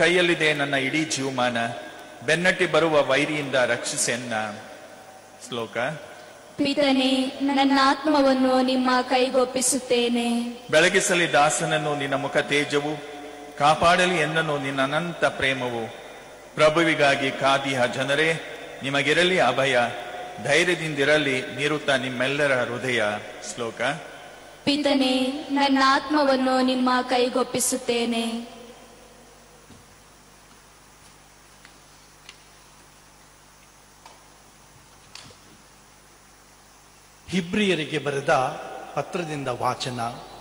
ಕೈಯಲ್ಲಿದೆ ನನ್ನ ಇಡೀ ಜೀವಮಾನ ಬೆನ್ನಟ್ಟಿ ಬರುವ ವೈರಿಯಿಂದ ರಕ್ಷಿಸೆನ್ನ ಶ್ಲೋಕ ಪಿತನೆ ನನ್ನ ಆತ್ಮವನ್ನು ನಿಮ್ಮ ಕೈಗೊಪ್ಪಿಸುತ್ತೇನೆ ಬೆಳಗಿಸಲಿ ದಾಸನನ್ನು ನಿನ್ನ ಮುಖ ತೇಜವು ಕಾಪಾಡಲಿ ಎನ್ನನು ನಿನ್ನ ಅನಂತ ಪ್ರೇಮವು ಪ್ರಭುವಿಗಾಗಿ ಕಾದಿಹ ಜನರೇ ನಿಮಗಿರಲಿ ಅಭಯ ಧೈರ್ಯದಿಂದಿರಲಿ ನಿರುತ್ತ ನಿಮ್ಮೆಲ್ಲರ ಹೃದಯ ಶ್ಲೋಕ ಪಿತನೆ ನನ್ನ ಆತ್ಮವನ್ನು ನಿಮ್ಮ ಕೈಗೊಪ್ಪಿಸುತ್ತೇನೆ ಹಿಬ್ರಿಯರಿಗೆ ಬರೆದ ಪತ್ರದಿಂದ ವಾಚನ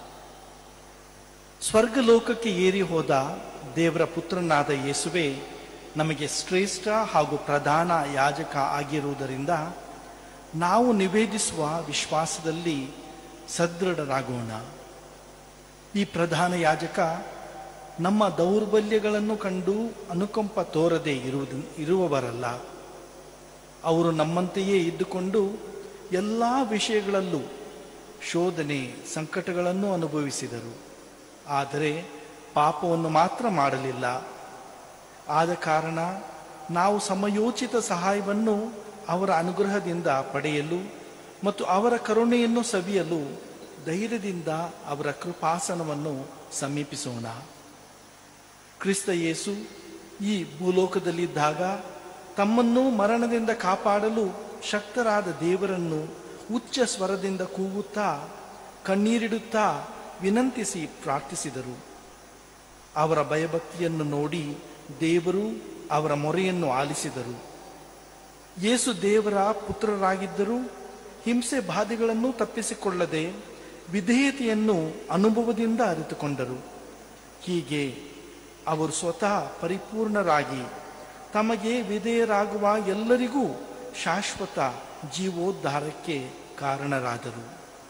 ಸ್ವರ್ಗಲೋಕಕ್ಕೆ ಏರಿ ಹೋದ ದೇವರ ಪುತ್ರನಾದ ಯೇಸುವೆ ನಮಗೆ ಶ್ರೇಷ್ಠ ಹಾಗೂ ಪ್ರಧಾನ ಯಾಜಕ ಆಗಿರುವುದರಿಂದ ನಾವು ನಿವೇದಿಸುವ ವಿಶ್ವಾಸದಲ್ಲಿ ಸದೃಢರಾಗೋಣ ಈ ಪ್ರಧಾನ ಯಾಜಕ ನಮ್ಮ ದೌರ್ಬಲ್ಯಗಳನ್ನು ಕಂಡು ಅನುಕಂಪ ತೋರದೆ ಇರುವುದು ಇರುವವರಲ್ಲ ಅವರು ನಮ್ಮಂತೆಯೇ ಇದ್ದುಕೊಂಡು ಎಲ್ಲ ವಿಷಯಗಳಲ್ಲೂ ಶೋಧನೆ ಸಂಕಟಗಳನ್ನು ಅನುಭವಿಸಿದರು ಆದರೆ ಪಾಪವನ್ನು ಮಾತ್ರ ಮಾಡಲಿಲ್ಲ ಆದ ಕಾರಣ ನಾವು ಸಮಯೋಚಿತ ಸಹಾಯವನ್ನು ಅವರ ಅನುಗ್ರಹದಿಂದ ಪಡೆಯಲು ಮತ್ತು ಅವರ ಕರುಣೆಯನ್ನು ಸವಿಯಲು ಧೈರ್ಯದಿಂದ ಅವರ ಕೃಪಾಸನವನ್ನು ಸಮೀಪಿಸೋಣ ಕ್ರಿಸ್ತ ಯೇಸು ಈ ಭೂಲೋಕದಲ್ಲಿದ್ದಾಗ ತಮ್ಮನ್ನು ಮರಣದಿಂದ ಕಾಪಾಡಲು ಶಕ್ತರಾದ ದೇವರನ್ನು ಉಚ್ಚ ಸ್ವರದಿಂದ ಕೂಗುತ್ತಾ ಕಣ್ಣೀರಿಡುತ್ತಾ ವಿನಂತಿಸಿ ಪ್ರಾರ್ಥಿಸಿದರು ಅವರ ಭಯಭಕ್ತಿಯನ್ನು ನೋಡಿ ದೇವರು ಅವರ ಮೊರೆಯನ್ನು ಆಲಿಸಿದರು ಯೇಸು ದೇವರ ಪುತ್ರರಾಗಿದ್ದರೂ ಹಿಂಸೆ ಬಾಧೆಗಳನ್ನು ತಪ್ಪಿಸಿಕೊಳ್ಳದೆ ವಿಧೇಯತೆಯನ್ನು ಅನುಭವದಿಂದ ಅರಿತುಕೊಂಡರು ಹೀಗೆ ಅವರು ಸ್ವತಃ ಪರಿಪೂರ್ಣರಾಗಿ ತಮಗೆ ವಿಧೇಯರಾಗುವ ಎಲ್ಲರಿಗೂ ಶಾಶ್ವತ ಜೀವೋದ್ಧಾರಕ್ಕೆ ಕಾರಣರಾದರು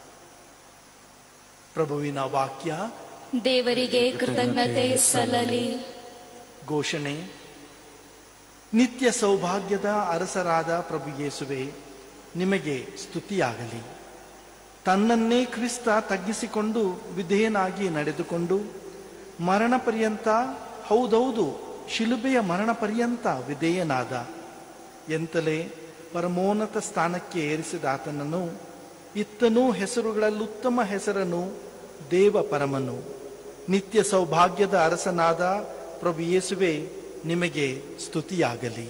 ಪ್ರಭುವಿನ ವಾಕ್ಯ ದೇವರಿಗೆ ಕೃತಜ್ಞತೆ ಸಲ್ಲಲಿ ಘೋಷಣೆ ನಿತ್ಯ ಸೌಭಾಗ್ಯದ ಅರಸರಾದ ಪ್ರಭು ಯೇಸುವೆ ನಿಮಗೆ ಸ್ತುತಿಯಾಗಲಿ ತನ್ನನ್ನೇ ಕ್ರಿಸ್ತ ತಗ್ಗಿಸಿಕೊಂಡು ವಿಧೇಯನಾಗಿ ನಡೆದುಕೊಂಡು ಮರಣ ಪರ್ಯಂತ ಹೌದೌದು ಶಿಲುಬೆಯ ಮರಣ ಪರ್ಯಂತ ವಿಧೇಯನಾದ ಎಂತಲೇ ಪರಮೋನ್ನತ ಸ್ಥಾನಕ್ಕೆ ಏರಿಸಿದ ಆತನನ್ನು ಇತ್ತನೂ ಹೆಸರುಗಳಲ್ಲುತ್ತಮ ಹೆಸರನ್ನು ದೇವ ಪರಮನು ನಿತ್ಯ ಸೌಭಾಗ್ಯದ ಅರಸನಾದ ಪ್ರಭು ಯೇಸುವೆ ನಿಮಗೆ ಸ್ತುತಿಯಾಗಲಿ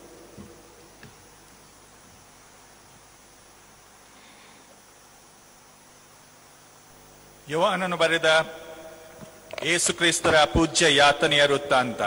ಯೋಹಾನನು ಬರೆದ ಯೇಸು ಕ್ರಿಸ್ತರ ಪೂಜ್ಯ ಯಾತನೆಯ ವೃತ್ತಾಂತ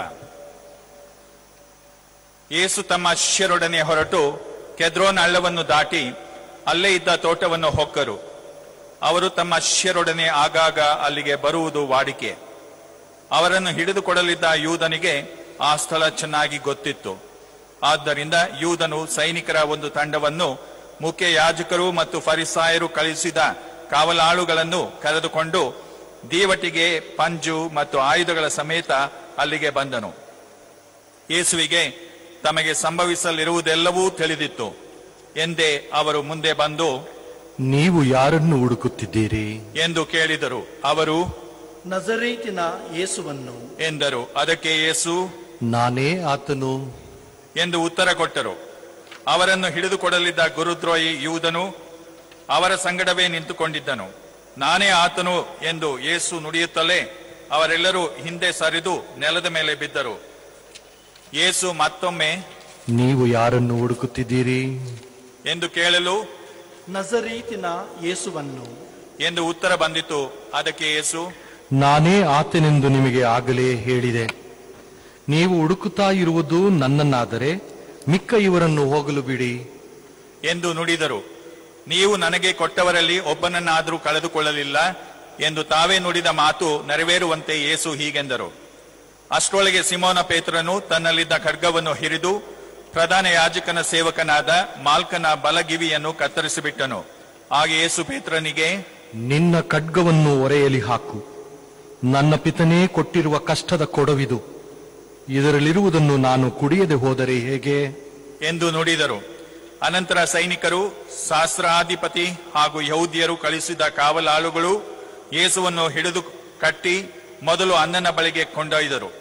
ಯೇಸು ತಮ್ಮ ಶಿಷ್ಯರೊಡನೆ ಹೊರಟು ಕೆದ್ರೋನ್ ಹಳ್ಳವನ್ನು ದಾಟಿ ಅಲ್ಲೇ ಇದ್ದ ತೋಟವನ್ನು ಹೊಕ್ಕರು ಅವರು ತಮ್ಮ ಶಿಷ್ಯರೊಡನೆ ಆಗಾಗ ಅಲ್ಲಿಗೆ ಬರುವುದು ವಾಡಿಕೆ ಅವರನ್ನು ಹಿಡಿದುಕೊಡಲಿದ್ದ ಯೂದನಿಗೆ ಆ ಸ್ಥಳ ಚೆನ್ನಾಗಿ ಗೊತ್ತಿತ್ತು ಆದ್ದರಿಂದ ಯೂದನು ಸೈನಿಕರ ಒಂದು ತಂಡವನ್ನು ಮುಖ್ಯ ಯಾಜಕರು ಮತ್ತು ಫರಿಸಾಯರು ಕಳಿಸಿದ ಕಾವಲಾಳುಗಳನ್ನು ಕರೆದುಕೊಂಡು ದೀವಟಿಗೆ ಪಂಜು ಮತ್ತು ಆಯುಧಗಳ ಸಮೇತ ಅಲ್ಲಿಗೆ ಬಂದನು ಯೇಸುವಿಗೆ ತಮಗೆ ಸಂಭವಿಸಲಿರುವುದೆಲ್ಲವೂ ತಿಳಿದಿತ್ತು ಎಂದೇ ಅವರು ಮುಂದೆ ಬಂದು ನೀವು ಯಾರನ್ನು ಹುಡುಕುತ್ತಿದ್ದೀರಿ ಎಂದು ಕೇಳಿದರು ಅವರು ನಜರೇತಿನ ಯೇಸುವನ್ನು ಎಂದರು ಅದಕ್ಕೆ ಯೇಸು ನಾನೇ ಆತನು ಎಂದು ಉತ್ತರ ಕೊಟ್ಟರು ಅವರನ್ನು ಹಿಡಿದುಕೊಡಲಿದ್ದ ಗುರುದ್ರೋಹಿ ಯೂದನು ಅವರ ಸಂಗಡವೇ ನಿಂತುಕೊಂಡಿದ್ದನು ನಾನೇ ಆತನು ಎಂದು ಯೇಸು ನುಡಿಯುತ್ತಲೇ ಅವರೆಲ್ಲರೂ ಹಿಂದೆ ಸರಿದು ನೆಲದ ಮೇಲೆ ಬಿದ್ದರು ಯೇಸು ಮತ್ತೊಮ್ಮೆ ನೀವು ಯಾರನ್ನು ಹುಡುಕುತ್ತಿದ್ದೀರಿ ಎಂದು ಕೇಳಲು ನಜರೇತಿನ ಯೇಸುವನ್ನು ಎಂದು ಉತ್ತರ ಬಂದಿತು ಅದಕ್ಕೆ ಯೇಸು ನಾನೇ ಆತನೆಂದು ನಿಮಗೆ ಆಗಲೇ ಹೇಳಿದೆ ನೀವು ಹುಡುಕುತ್ತಾ ಇರುವುದು ನನ್ನನ್ನಾದರೆ ಮಿಕ್ಕ ಇವರನ್ನು ಹೋಗಲು ಬಿಡಿ ಎಂದು ನುಡಿದರು ನೀವು ನನಗೆ ಕೊಟ್ಟವರಲ್ಲಿ ಒಬ್ಬನನ್ನಾದರೂ ಕಳೆದುಕೊಳ್ಳಲಿಲ್ಲ ಎಂದು ತಾವೇ ನುಡಿದ ಮಾತು ನೆರವೇರುವಂತೆ ಯೇಸು ಹೀಗೆಂದರು ಅಷ್ಟರೊಳಗೆ ಸಿಮೋನ ಪೇತ್ರನು ತನ್ನಲ್ಲಿದ್ದ ಖಡ್ಗವನ್ನು ಹಿರಿದು ಪ್ರಧಾನ ಯಾಜಕನ ಸೇವಕನಾದ ಮಾಲ್ಕನ ಬಲಗಿವಿಯನ್ನು ಕತ್ತರಿಸಿಬಿಟ್ಟನು ಆಗ ಯೇಸು ಪೇತ್ರನಿಗೆ ನಿನ್ನ ಖಡ್ಗವನ್ನು ಒರೆಯಲಿ ಹಾಕು ನನ್ನ ಪಿತನೇ ಕೊಟ್ಟಿರುವ ಕಷ್ಟದ ಕೊಡವಿದು ಇದರಲ್ಲಿರುವುದನ್ನು ನಾನು ಕುಡಿಯದೆ ಹೋದರೆ ಹೇಗೆ ಎಂದು ನುಡಿದರು ಅನಂತರ ಸೈನಿಕರು ಸಹಸ್ರಾಧಿಪತಿ ಹಾಗೂ ಯಹೂದ್ಯರು ಕಳಿಸಿದ ಕಾವಲಾಳುಗಳು ಯೇಸುವನ್ನು ಹಿಡಿದು ಕಟ್ಟಿ ಮೊದಲು ಅನ್ನನ ಬಳಿಗೆ ಕೊಂಡೊಯ್ದರು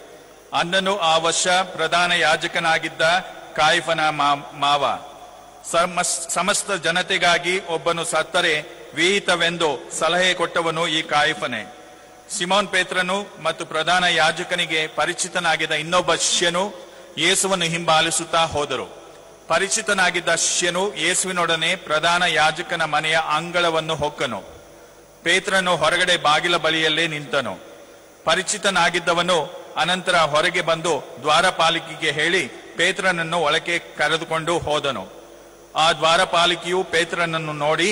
ಅನ್ನನು ಆ ವರ್ಷ ಪ್ರಧಾನ ಯಾಜಕನಾಗಿದ್ದ ಕಾಯಿಫನ ಮಾ- ಮಾವ ಸಮಸ್- ಸಮಸ್ತ ಜನತೆಗಾಗಿ ಒಬ್ಬನು ಸತ್ತರೆ ವಿಹಿತವೆಂದು ಸಲಹೆ ಕೊಟ್ಟವನು ಈ ಕಾಯಿಫನೆ ಸಿಮೋನ್ ಪೇತ್ರನು ಮತ್ತು ಪ್ರಧಾನ ಯಾಜಕನಿಗೆ ಪರಿಚಿತನಾಗಿದ್ದ ಇನ್ನೊಬ್ಬ ಶಿಷ್ಯನು ಯೇಸುವನ್ನು ಹಿಂಬಾಲಿಸುತ್ತಾ ಹೋದರು ಪರಿಚಿತನಾಗಿದ್ದ ಶಿಷ್ಯನು ಯೇಸುವಿನೊಡನೆ ಪ್ರಧಾನ ಯಾಜಕನ ಮನೆಯ ಅಂಗಳವನ್ನು ಹೊಕ್ಕನು ಪೇತ್ರನು ಹೊರಗಡೆ ಬಾಗಿಲ ಬಳಿಯಲ್ಲೇ ನಿಂತನು ಪರಿಚಿತನಾಗಿದ್ದವನು ಅನಂತರ ಹೊರಗೆ ಬಂದು ದ್ವಾರಪಾಲಿಕೆಗೆ ಹೇಳಿ ಪೇತ್ರನನ್ನು ಒಳಗೆ ಕರೆದುಕೊಂಡು ಹೋದನು ಆ ದ್ವಾರಪಾಲಿಕೆಯು ಪೇತ್ರನನ್ನು ನೋಡಿ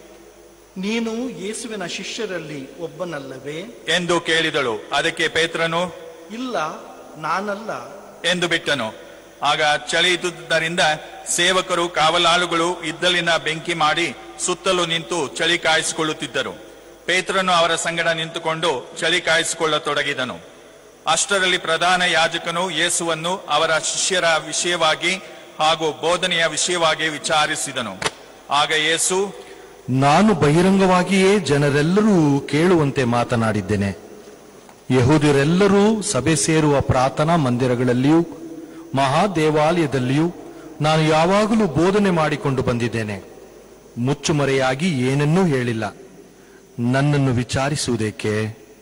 ನೀನು ಯೇಸುವಿನ ಶಿಷ್ಯರಲ್ಲಿ ಒಬ್ಬನಲ್ಲವೇ ಎಂದು ಕೇಳಿದಳು ಅದಕ್ಕೆ ಪೇತ್ರನು ಇಲ್ಲ ನಾನಲ್ಲ ಎಂದು ಬಿಟ್ಟನು ಆಗ ಚಳಿ ಇದ್ದುದರಿಂದ ಸೇವಕರು ಕಾವಲಾಳುಗಳು ಇದ್ದಲಿನ ಬೆಂಕಿ ಮಾಡಿ ಸುತ್ತಲೂ ನಿಂತು ಚಳಿ ಕಾಯಿಸಿಕೊಳ್ಳುತ್ತಿದ್ದರು ಪೇತ್ರನು ಅವರ ಸಂಗಡ ನಿಂತುಕೊಂಡು ಚಳಿ ಕಾಯಿಸಿಕೊಳ್ಳತೊಡಗಿದನು ಅಷ್ಟರಲ್ಲಿ ಪ್ರಧಾನ ಯಾಜಕನು ಯೇಸುವನ್ನು ಅವರ ಶಿಷ್ಯರ ವಿಷಯವಾಗಿ ಹಾಗೂ ಬೋಧನೆಯ ವಿಷಯವಾಗಿ ವಿಚಾರಿಸಿದನು ಆಗ ಯೇಸು ನಾನು ಬಹಿರಂಗವಾಗಿಯೇ ಜನರೆಲ್ಲರೂ ಕೇಳುವಂತೆ ಮಾತನಾಡಿದ್ದೇನೆ ಯಹೂದ್ಯರೆಲ್ಲರೂ ಸಭೆ ಸೇರುವ ಪ್ರಾರ್ಥನಾ ಮಂದಿರಗಳಲ್ಲಿಯೂ ಮಹಾದೇವಾಲಯದಲ್ಲಿಯೂ ನಾನು ಯಾವಾಗಲೂ ಬೋಧನೆ ಮಾಡಿಕೊಂಡು ಬಂದಿದ್ದೇನೆ ಮುಚ್ಚುಮರೆಯಾಗಿ ಏನನ್ನೂ ಹೇಳಿಲ್ಲ ನನ್ನನ್ನು ವಿಚಾರಿಸುವುದೇಕೆ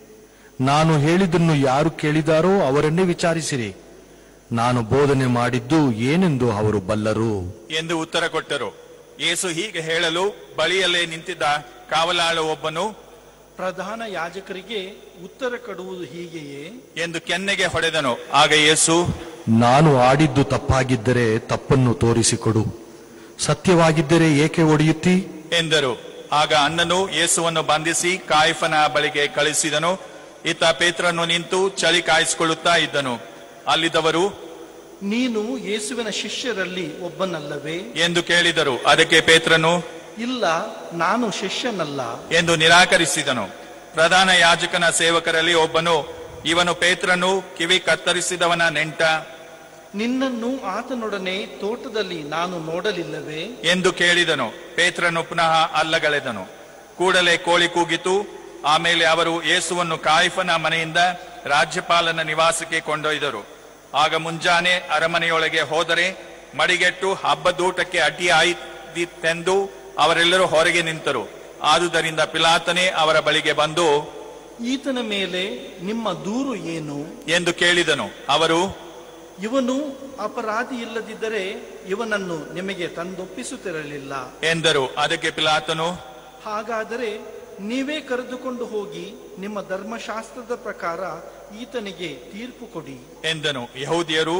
ನಾನು ಹೇಳಿದ್ದನ್ನು ಯಾರು ಕೇಳಿದಾರೋ ಅವರನ್ನೇ ವಿಚಾರಿಸಿರಿ ನಾನು ಬೋಧನೆ ಮಾಡಿದ್ದು ಏನೆಂದು ಅವರು ಬಲ್ಲರು ಎಂದು ಉತ್ತರ ಕೊಟ್ಟರು ಯೇಸು ಹೀಗೆ ಹೇಳಲು ಬಳಿಯಲ್ಲೇ ನಿಂತಿದ್ದ ಕಾವಲಾಳು ಒಬ್ಬನು ಪ್ರಧಾನ ಯಾಜಕರಿಗೆ ಉತ್ತರ ಕೊಡುವುದು ಹೀಗೆಯೇ ಎಂದು ಕೆನ್ನೆಗೆ ಹೊಡೆದನು ಆಗ ಯೇಸು ನಾನು ಆಡಿದ್ದು ತಪ್ಪಾಗಿದ್ದರೆ ತಪ್ಪನ್ನು ತೋರಿಸಿಕೊಡು ಸತ್ಯವಾಗಿದ್ದರೆ ಏಕೆ ಒಡೆಯುತ್ತಿ ಎಂದರು ಆಗ ಅಣ್ಣನು ಯೇಸುವನ್ನು ಬಂಧಿಸಿ ಕಾಯಿಫನ ಬಳಿಗೆ ಕಳಿಸಿದನು ಇತ್ತ ಪೇತ್ರನು ನಿಂತು ಚಳಿ ಕಾಯಿಸಿಕೊಳ್ಳುತ್ತಾ ಇದ್ದನು ಅಲ್ಲಿದ್ದವರು ನೀನು ಯೇಸುವಿನ ಶಿಷ್ಯರಲ್ಲಿ ಒಬ್ಬನಲ್ಲವೇ ಎಂದು ಕೇಳಿದರು ಅದಕ್ಕೆ ಪೇತ್ರನು ಇಲ್ಲ ನಾನು ಶಿಷ್ಯನಲ್ಲ ಎಂದು ನಿರಾಕರಿಸಿದನು ಪ್ರಧಾನ ಯಾಜಕನ ಸೇವಕರಲ್ಲಿ ಒಬ್ಬನು ಇವನು ಪೇತ್ರನು ಕಿವಿ ಕತ್ತರಿಸಿದವನ ನೆಂಟ ನಿನ್ನನ್ನು ಆತನೊಡನೆ ತೋಟದಲ್ಲಿ ನಾನು ನೋಡಲಿಲ್ಲವೇ ಎಂದು ಕೇಳಿದನು ಪೇತ್ರನು ಪುನಃ ಅಲ್ಲಗಳೆದನು ಕೂಡಲೇ ಕೋಳಿ ಕೂಗಿತು ಆಮೇಲೆ ಅವರು ಯೇಸುವನ್ನು ಕಾಯಿಫನ ಮನೆಯಿಂದ ರಾಜ್ಯಪಾಲನ ನಿವಾಸಕ್ಕೆ ಕೊಂಡೊಯ್ದರು ಆಗ ಮುಂಜಾನೆ ಅರಮನೆಯೊಳಗೆ ಹೋದರೆ ಮಡಿಗೆಟ್ಟು ಹಬ್ಬದೂಟಕ್ಕೆ ಅಡ್ಡಿಯಾಯಿತೆಂದು ಅವರೆಲ್ಲರೂ ಹೊರಗೆ ನಿಂತರು ಆದುದರಿಂದ ಪಿಲಾತನೇ ಅವರ ಬಳಿಗೆ ಬಂದು ಈತನ ಮೇಲೆ ನಿಮ್ಮ ದೂರು ಏನು ಎಂದು ಕೇಳಿದನು ಅವರು ಇವನು ಅಪರಾಧಿ ಇಲ್ಲದಿದ್ದರೆ ಇವನನ್ನು ನಿಮಗೆ ತಂದೊಪ್ಪಿಸುತ್ತಿರಲಿಲ್ಲ ಎಂದರು ಅದಕ್ಕೆ ಪಿಲಾತನು ಹಾಗಾದರೆ ನೀವೇ ಕರೆದುಕೊಂಡು ಹೋಗಿ ನಿಮ್ಮ ಧರ್ಮಶಾಸ್ತ್ರದ ಪ್ರಕಾರ ಈತನಿಗೆ ತೀರ್ಪು ಕೊಡಿ ಎಂದನು ಯಹೂದಿಯರು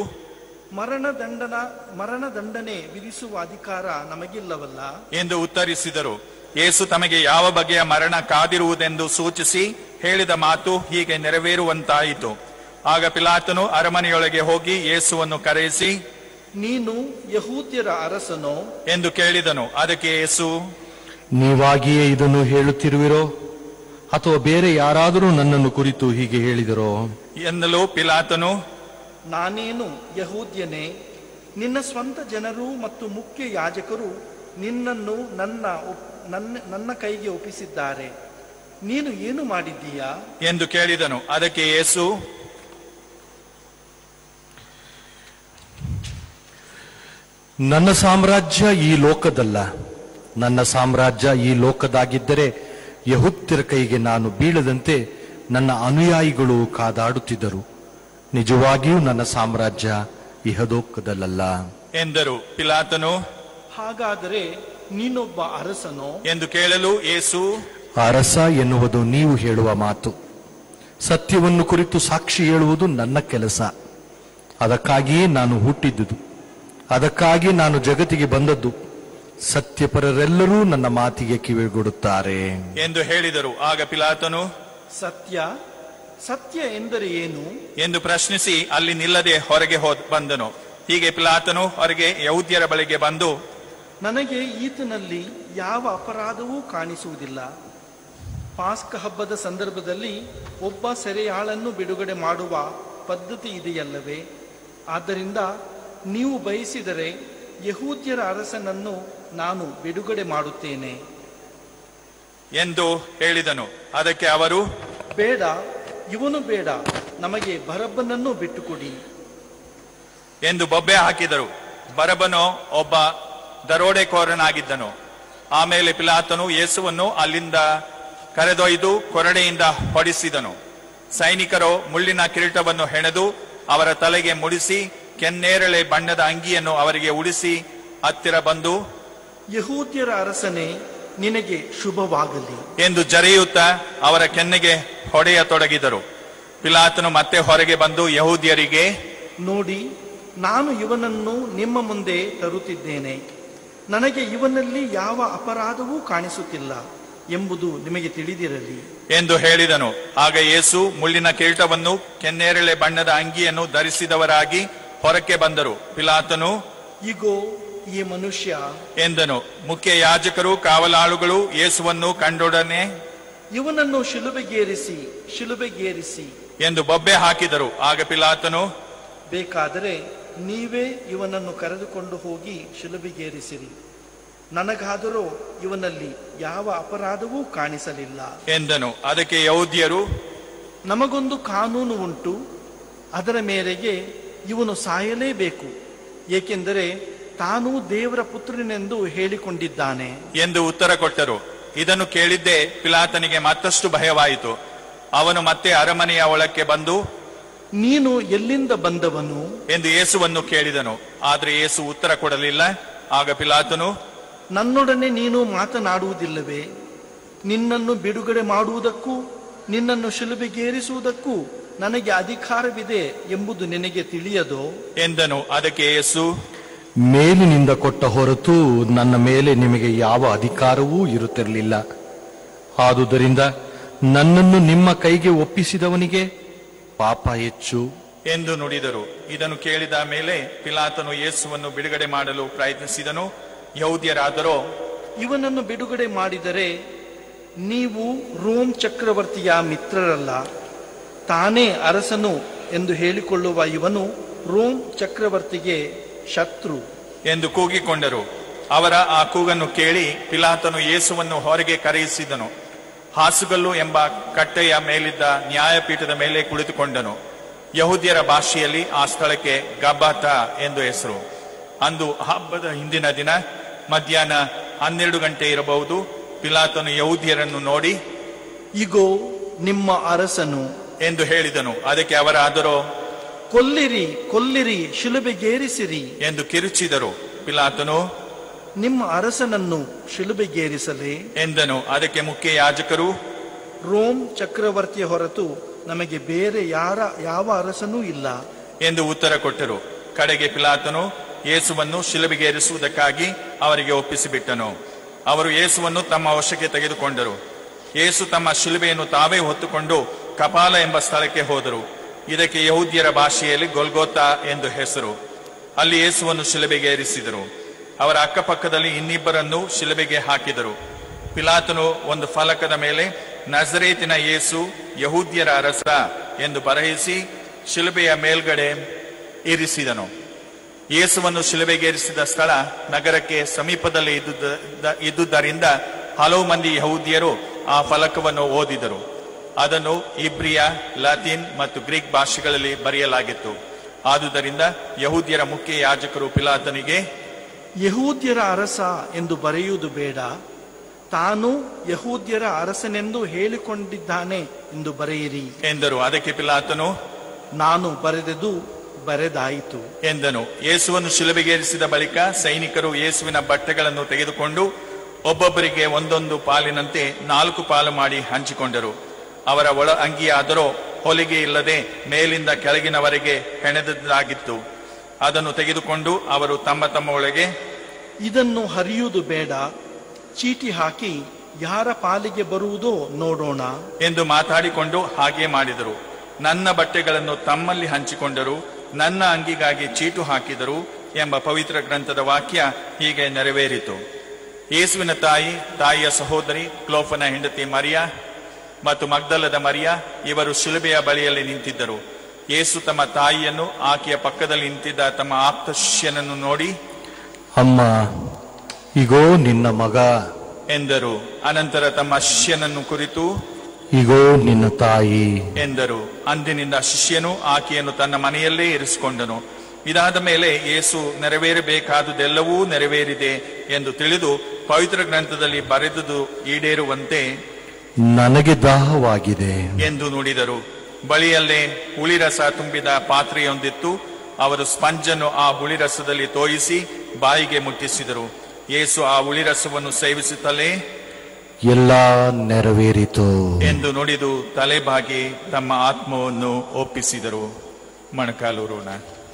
ಮರಣದಂಡನ ಮರಣದಂಡನೆ ವಿಧಿಸುವ ಅಧಿಕಾರ ನಮಗಿಲ್ಲವಲ್ಲ ಎಂದು ಉತ್ತರಿಸಿದರು ಯೇಸು ತಮಗೆ ಯಾವ ಬಗೆಯ ಮರಣ ಕಾದಿರುವುದೆಂದು ಸೂಚಿಸಿ ಹೇಳಿದ ಮಾತು ಹೀಗೆ ನೆರವೇರುವಂತಾಯಿತು ಆಗ ಪಿಲಾತನು ಅರಮನೆಯೊಳಗೆ ಹೋಗಿ ಯೇಸುವನ್ನು ಕರೆಯಿಸಿ ನೀನು ಯಹೂದ್ಯರ ಅರಸನೋ ಎಂದು ಕೇಳಿದನು ಅದಕ್ಕೆ ಯೇಸು ನೀವಾಗಿಯೇ ಇದನ್ನು ಹೇಳುತ್ತಿರುವಿರೋ ಅಥವಾ ಬೇರೆ ಯಾರಾದರೂ ನನ್ನನ್ನು ಕುರಿತು ಹೀಗೆ ಹೇಳಿದರೋ ಎನ್ನಲು ಪಿಲಾತನು ನಾನೇನು ಯಹೂದ್ಯನೇ ನಿನ್ನ ಸ್ವಂತ ಜನರು ಮತ್ತು ಮುಖ್ಯ ಯಾಜಕರು ನಿನ್ನನ್ನು ನನ್ನ ಒಪ್- ನನ್ನ ನನ್ನ ಕೈಗೆ ಒಪ್ಪಿಸಿದ್ದಾರೆ ನೀನು ಏನು ಮಾಡಿದ್ದೀಯಾ ಎಂದು ಕೇಳಿದನು ಅದಕ್ಕೆ ಯೇಸು ನನ್ನ ಸಾಮ್ರಾಜ್ಯ ಈ ಲೋಕದಲ್ಲ ನನ್ನ ಸಾಮ್ರಾಜ್ಯ ಈ ಲೋಕದಾಗಿದ್ದರೆ ಯಹುತ್ಯರ ಕೈಗೆ ನಾನು ಬೀಳದಂತೆ ನನ್ನ ಅನುಯಾಯಿಗಳು ಕಾದಾಡುತ್ತಿದ್ದರು ನಿಜವಾಗಿಯೂ ನನ್ನ ಸಾಮ್ರಾಜ್ಯ ಇಹಲೋಕದಲ್ಲ ಎಂದರು ಪಿಲಾತನು ಹಾಗಾದರೆ ನೀನೊಬ್ಬ ಅರಸನೋ ಎಂದು ಕೇಳಲು ಯೇಸು ಅರಸ ಎನ್ನುವುದು ನೀವು ಹೇಳುವ ಮಾತು ಸತ್ಯವನ್ನು ಕುರಿತು ಸಾಕ್ಷಿ ಹೇಳುವುದು ನನ್ನ ಕೆಲಸ ಅದಕ್ಕಾಗಿಯೇ ನಾನು ಹುಟ್ಟಿದ್ದುದು ಅದಕ್ಕಾಗಿ ನಾನು ಜಗತ್ತಿಗೆ ಬಂದದ್ದು ಸತ್ಯಪರರೆಲ್ಲರೂ ನನ್ನ ಮಾತಿಗೆ ಕಿವಿಗೊಡುತ್ತಾರೆ ಎಂದು ಹೇಳಿದರು ಆಗ ಪಿಲಾತನು ಸತ್ಯ ಸತ್ಯ ಎಂದರೆ ಏನು ಎಂದು ಪ್ರಶ್ನಿಸಿ ಅಲ್ಲಿ ನಿಲ್ಲದೆ ಹೊರಗೆ ಹೋದ್ ಬಂದನು ಹೀಗೆ ಪಿಲಾತನು ಹೊರಗೆ ಯೌದ್ಯರ ಬಳಿಗೆ ಬಂದು ನನಗೆ ಈತನಲ್ಲಿ ಯಾವ ಅಪರಾಧವೂ ಕಾಣಿಸುವುದಿಲ್ಲ ಪಾಸ್ಕ ಹಬ್ಬದ ಸಂದರ್ಭದಲ್ಲಿ ಒಬ್ಬ ಸೆರೆಯಾಳನ್ನು ಬಿಡುಗಡೆ ಮಾಡುವ ಪದ್ಧತಿ ಇದೆಯಲ್ಲವೇ ಆದ್ದರಿಂದ ನೀವು ಬಯಸಿದರೆ ಯಹೂದ್ಯರ ಅರಸನನ್ನು ನಾನು ಬಿಡುಗಡೆ ಮಾಡುತ್ತೇನೆ ಎಂದು ಹೇಳಿದನು ಅದಕ್ಕೆ ಅವರು ಬೇಡ ಇವನು ಬೇಡ ನಮಗೆ ಬರಬ್ಬನನ್ನು ಬಿಟ್ಟುಕೊಡಿ ಎಂದು ಬೊಬ್ಬೆ ಹಾಕಿದರು ಬರಬನು ಒಬ್ಬ ದರೋಡೆಕೋರನಾಗಿದ್ದನು ಆಮೇಲೆ ಪಿಲಾತನು ಯೇಸುವನ್ನು ಅಲ್ಲಿಂದ ಕರೆದೊಯ್ದು ಕೊರಡೆಯಿಂದ ಹೊಡಿಸಿದನು ಸೈನಿಕರು ಮುಳ್ಳಿನ ಕಿರೀಟವನ್ನು ಹೆಣೆದು ಅವರ ತಲೆಗೆ ಮುಡಿಸಿ ಕೆನ್ನೇರಳೆ ಬಣ್ಣದ ಅಂಗಿಯನ್ನು ಅವರಿಗೆ ಉಡಿಸಿ ಹತ್ತಿರ ಬಂದು ಯಹೂದ್ಯರ ಅರಸನೇ ನಿನಗೆ ಶುಭವಾಗಲಿ ಎಂದು ಜರೆಯುತ್ತಾ ಅವರ ಕೆನ್ನೆಗೆ ಹೊಡೆಯತೊಡಗಿದರು ಪಿಲಾತನು ಮತ್ತೆ ಹೊರಗೆ ಬಂದು ಯಹೂದ್ಯರಿಗೆ ನೋಡಿ ನಾನು ಇವನನ್ನು ನಿಮ್ಮ ಮುಂದೆ ತರುತ್ತಿದ್ದೇನೆ ನನಗೆ ಇವನಲ್ಲಿ ಯಾವ ಅಪರಾಧವೂ ಕಾಣಿಸುತ್ತಿಲ್ಲ ಎಂಬುದು ನಿಮಗೆ ತಿಳಿದಿರಲಿ ಎಂದು ಹೇಳಿದನು ಆಗ ಯೇಸು ಮುಳ್ಳಿನ ಕಿರೀಟವನ್ನು ಕೆನ್ನೇರಳೆ ಬಣ್ಣದ ಅಂಗಿಯನ್ನು ಧರಿಸಿದವರಾಗಿ ಹೊರಕ್ಕೆ ಬಂದರು ಪಿಲಾತನು ಇಗೋ ಈ ಮನುಷ್ಯ ಎಂದನು ಮುಖ್ಯ ಯಾಜಕರು ಕಾವಲಾಳುಗಳು ಯೇಸುವನ್ನು ಕಂಡೊಡನೆ ಇವನನ್ನು ಶಿಲುಬೆಗೇರಿಸಿ ಶಿಲುಬೆಗೇರಿಸಿ ಎಂದು ಬೊಬ್ಬೆ ಹಾಕಿದರು ಆಗ ಪಿಲಾತನು ಬೇಕಾದರೆ ನೀವೇ ಇವನನ್ನು ಕರೆದುಕೊಂಡು ಹೋಗಿ ಶಿಲುಬೆಗೇರಿಸಿರಿ ನನಗಾದರೂ ಇವನಲ್ಲಿ ಯಾವ ಅಪರಾಧವೂ ಕಾಣಿಸಲಿಲ್ಲ ಎಂದನು ಅದಕ್ಕೆ ಯಹೂದ್ಯರು ನಮಗೊಂದು ಕಾನೂನು ಉಂಟು ಅದರ ಮೇರೆಗೆ ಇವನು ಸಾಯಲೇಬೇಕು ಏಕೆಂದರೆ ತಾನು ದೇವರ ಪುತ್ರನೆಂದು ಹೇಳಿಕೊಂಡಿದ್ದಾನೆ ಎಂದು ಉತ್ತರ ಕೊಟ್ಟರು ಇದನ್ನು ಕೇಳಿದ್ದೇ ಪಿಲಾತನಿಗೆ ಮತ್ತಷ್ಟು ಭಯವಾಯಿತು ಅವನು ಮತ್ತೆ ಅರಮನೆಯ ಒಳಕ್ಕೆ ಬಂದು ನೀನು ಎಲ್ಲಿಂದ ಬಂದವನು ಎಂದು ಯೇಸುವನ್ನು ಕೇಳಿದನು ಆದರೆ ಯೇಸು ಉತ್ತರ ಕೊಡಲಿಲ್ಲ ಆಗ ಪಿಲಾತನು ನನ್ನೊಡನೆ ನೀನು ಮಾತನಾಡುವುದಿಲ್ಲವೇ ನಿನ್ನನ್ನು ಬಿಡುಗಡೆ ಮಾಡುವುದಕ್ಕೂ ನಿನ್ನನ್ನು ಶಿಲುಬೆಗೇರಿಸುವುದಕ್ಕೂ ನನಗೆ ಅಧಿಕಾರವಿದೆ ಎಂಬುದು ನಿನಗೆ ತಿಳಿಯದೋ ಎಂದನು ಅದಕ್ಕೆ ಯೇಸು ಮೇಲಿನಿಂದ ಕೊಟ್ಟ ಹೊರತು ನನ್ನ ಮೇಲೆ ನಿಮಗೆ ಯಾವ ಅಧಿಕಾರವೂ ಇರುತ್ತಿರಲಿಲ್ಲ ಆದುದರಿಂದ ನನ್ನನ್ನು ನಿಮ್ಮ ಕೈಗೆ ಒಪ್ಪಿಸಿದವನಿಗೆ ಪಾಪ ಹೆಚ್ಚು ಎಂದು ನುಡಿದರು ಇದನ್ನು ಕೇಳಿದ ಮೇಲೆ ಪಿಲಾತನು ಯೇಸುವನ್ನು ಬಿಡುಗಡೆ ಮಾಡಲು ಪ್ರಯತ್ನಿಸಿದನು ಯಹೂದ್ಯರಾದರೋ ಇವನನ್ನು ಬಿಡುಗಡೆ ಮಾಡಿದರೆ ನೀವು ರೋಮ್ ಚಕ್ರವರ್ತಿಯ ಮಿತ್ರರಲ್ಲ ತಾನೇ ಅರಸನು ಎಂದು ಹೇಳಿಕೊಳ್ಳುವ ಇವನು ರೋಮ್ ಚಕ್ರವರ್ತಿಗೆ ಶತ್ರು ಎಂದು ಕೂಗಿಕೊಂಡರು ಅವರ ಆ ಕೂಗನ್ನು ಕೇಳಿ ಪಿಲಾತನು ಯೇಸುವನ್ನು ಹೊರಗೆ ಕರೆಯಿಸಿದನು ಹಾಸುಗಲ್ಲು ಎಂಬ ಕಟ್ಟೆಯ ಮೇಲಿದ್ದ ನ್ಯಾಯಪೀಠದ ಮೇಲೆ ಕುಳಿತುಕೊಂಡನು ಯಹೂದ್ಯರ ಭಾಷೆಯಲ್ಲಿ ಆ ಸ್ಥಳಕ್ಕೆ ಗಬ್ಬಾತ ಎಂದು ಹೆಸರು ಅಂದು ಹಬ್ಬದ ಹಿಂದಿನ ದಿನ ಮಧ್ಯಾಹ್ನ ಹನ್ನೆರಡು ಗಂಟೆ ಇರಬಹುದು ಪಿಲಾತನು ಯಹೂದ್ಯರನ್ನು ನೋಡಿ ಇಗೋ ನಿಮ್ಮ ಅರಸನು ಎಂದು ಹೇಳಿದನು ಅದಕ್ಕೆ ಅವರಾದರೋ ಕೊಲ್ಲಿರಿ ಕೊಲ್ಲಿರಿ ಶಿಲುಬೆಗೇರಿಸಿರಿ ಎಂದು ಕಿರುಚಿದರು ಪಿಲಾತನು ನಿಮ್ಮ ಅರಸನನ್ನು ಶಿಲುಬೆಗೇರಿಸಲೇ ಎಂದನು ಅದಕ್ಕೆ ಮುಖ್ಯ ಯಾಜಕರು ರೋಮ್ ಚಕ್ರವರ್ತಿಯ ಹೊರತು ನಮಗೆ ಬೇರೆ ಯಾರ ಯಾವ ಅರಸನೂ ಇಲ್ಲ ಎಂದು ಉತ್ತರ ಕೊಟ್ಟರು ಕಡೆಗೆ ಪಿಲಾತನು ಯೇಸುವನ್ನು ಶಿಲುಬೆಗೇರಿಸುವುದಕ್ಕಾಗಿ ಅವರಿಗೆ ಒಪ್ಪಿಸಿಬಿಟ್ಟನು ಅವರು ಯೇಸುವನ್ನು ತಮ್ಮ ವಶಕ್ಕೆ ತೆಗೆದುಕೊಂಡರು ಯೇಸು ತಮ್ಮ ಶಿಲುಬೆಯನ್ನು ತಾವೇ ಹೊತ್ತುಕೊಂಡು ಕಪಾಲ ಎಂಬ ಸ್ಥಳಕ್ಕೆ ಹೋದರು ಇದಕ್ಕೆ ಯಹೂದ್ಯರ ಭಾಷೆಯಲ್ಲಿ ಗೊಲ್ಗೋತಾ ಎಂದು ಹೆಸರು ಅಲ್ಲಿ ಯೇಸುವನ್ನು ಶಿಲುಬೆಗೇರಿಸಿದರು ಅವರ ಅಕ್ಕಪಕ್ಕದಲ್ಲಿ ಇನ್ನಿಬ್ಬರನ್ನು ಶಿಲುಬೆಗೆ ಹಾಕಿದರು ಪಿಲಾತನು ಒಂದು ಫಲಕದ ಮೇಲೆ ನಜರೇತಿನ ಯೇಸು ಯಹೂದ್ಯರ ಅರಸ ಎಂದು ಬರೆಯಿಸಿ ಶಿಲುಬೆಯ ಮೇಲ್ಗಡೆ ಇರಿಸಿದನು ಯೇಸುವನ್ನು ಶಿಲುಬೆಗೇರಿಸಿದ ಸ್ಥಳ ನಗರಕ್ಕೆ ಸಮೀಪದಲ್ಲಿ ಇದ್ದುದ- ಇದ್ದುದರಿಂದ ಹಲವು ಮಂದಿ ಯಹೂದ್ಯರು ಆ ಫಲಕವನ್ನು ಓದಿದರು ಅದನ್ನು ಇಬ್ರಿಯ ಲಾತಿನ್ ಮತ್ತು ಗ್ರೀಕ್ ಭಾಷೆಗಳಲ್ಲಿ ಬರೆಯಲಾಗಿತ್ತು ಆದುದರಿಂದ ಯಹೂದ್ಯರ ಮುಖ್ಯ ಯಾಜಕರು ಪಿಲಾತನಿಗೆ ಯಹೂದ್ಯರ ಅರಸ ಎಂದು ಬರೆಯುವುದು ಬೇಡ ತಾನು ಯಹೂದ್ಯರ ಅರಸನೆಂದು ಹೇಳಿಕೊಂಡಿದ್ದಾನೆ ಎಂದು ಬರೆಯಿರಿ ಎಂದರು ಅದಕ್ಕೆ ಪಿಲಾತನು ನಾನು ಬರೆದದು ಬರೆದಾಯಿತು ಎಂದನು ಯೇಸುವನ್ನು ಶಿಲುಬೆಗೇರಿಸಿದ ಬಳಿಕ ಸೈನಿಕರು ಯೇಸುವಿನ ಬಟ್ಟೆಗಳನ್ನು ತೆಗೆದುಕೊಂಡು ಒಬ್ಬೊಬ್ಬರಿಗೆ ಒಂದೊಂದು ಪಾಲಿನಂತೆ ನಾಲ್ಕು ಪಾಲು ಮಾಡಿ ಹಂಚಿಕೊಂಡರು ಅವರ ಒಳ ಅಂಗಿಯಾದರೋ ಹೊಲಿಗೆ ಇಲ್ಲದೆ ಮೇಲಿಂದ ಕೆಳಗಿನವರೆಗೆ ಹೆಣೆದದ್ದಾಗಿತ್ತು ಅದನ್ನು ತೆಗೆದುಕೊಂಡು ಅವರು ತಮ್ಮ ತಮ್ಮ ಒಳಗೆ ಇದನ್ನು ಹರಿಯುವುದು ಬೇಡ ಚೀಟಿ ಹಾಕಿ ಯಾರ ಪಾಲಿಗೆ ಬರುವುದೋ ನೋಡೋಣ ಎಂದು ಮಾತಾಡಿಕೊಂಡು ಹಾಗೆ ಮಾಡಿದರು ನನ್ನ ಬಟ್ಟೆಗಳನ್ನು ತಮ್ಮಲ್ಲಿ ಹಂಚಿಕೊಂಡರು ನನ್ನ ಅಂಗಿಗಾಗಿ ಚೀಟು ಹಾಕಿದರು ಎಂಬ ಪವಿತ್ರ ಗ್ರಂಥದ ವಾಕ್ಯ ಹೀಗೆ ನೆರವೇರಿತು ಯೇಸುವಿನ ತಾಯಿ ತಾಯಿಯ ಸಹೋದರಿ ಕ್ಲೋಫನ ಹೆಂಡತಿ ಮರಿಯಾ ಮತ್ತು ಮಗ್ದಲದ ಮರಿಯಾ ಇವರು ಶಿಲುಬೆಯ ಬಳಿಯಲ್ಲಿ ನಿಂತಿದ್ದರು ಯೇಸು ತಮ್ಮ ತಾಯಿಯನ್ನು ಆಕೆಯ ಪಕ್ಕದಲ್ಲಿ ನಿಂತಿದ್ದ ತಮ್ಮ ಆಪ್ತ ಶಿಷ್ಯನನ್ನು ನೋಡಿ ಅಮ್ಮ ಇಗೋ ನಿನ್ನ ಮಗ ಎಂದರು ಅನಂತರ ತಮ್ಮ ಶಿಷ್ಯನನ್ನು ಕುರಿತು ಇಗೋ ನಿನ್ನ ತಾಯಿ ಎಂದರು ಅಂದಿನಿಂದ ಶಿಷ್ಯನು ಆಕೆಯನ್ನು ತನ್ನ ಮನೆಯಲ್ಲೇ ಇರಿಸಿಕೊಂಡನು ಇದಾದ ಮೇಲೆ ಯೇಸು ನೆರವೇರಬೇಕಾದುದೆಲ್ಲವೂ ನೆರವೇರಿದೆ ಎಂದು ತಿಳಿದು ಪವಿತ್ರ ಗ್ರಂಥದಲ್ಲಿ ಬರೆದುದು ಈಡೇರುವಂತೆ ನನಗೆ ದಾಹವಾಗಿದೆ ಎಂದು ನುಡಿದರು ಬಳಿಯಲ್ಲೇ ಹುಳಿರಸ ತುಂಬಿದ ಪಾತ್ರೆಯೊಂದಿತ್ತು ಅವರು ಸ್ಪಂಜನ್ನು ಆ ಹುಳಿರಸದಲ್ಲಿ ತೋಯಿಸಿ ಬಾಯಿಗೆ ಮುಟ್ಟಿಸಿದರು ಯೇಸು ಆ ಹುಳಿರಸವನ್ನು ಸೇವಿಸುತ್ತಲೇ ಎಲ್ಲ ನೆರವೇರಿತು ಎಂದು ನುಡಿದು ತಲೆಬಾಗಿ ತಮ್ಮ ಆತ್ಮವನ್ನು ಒಪ್ಪಿಸಿದರು ಮೊಣಕಾಲೂರೋಣ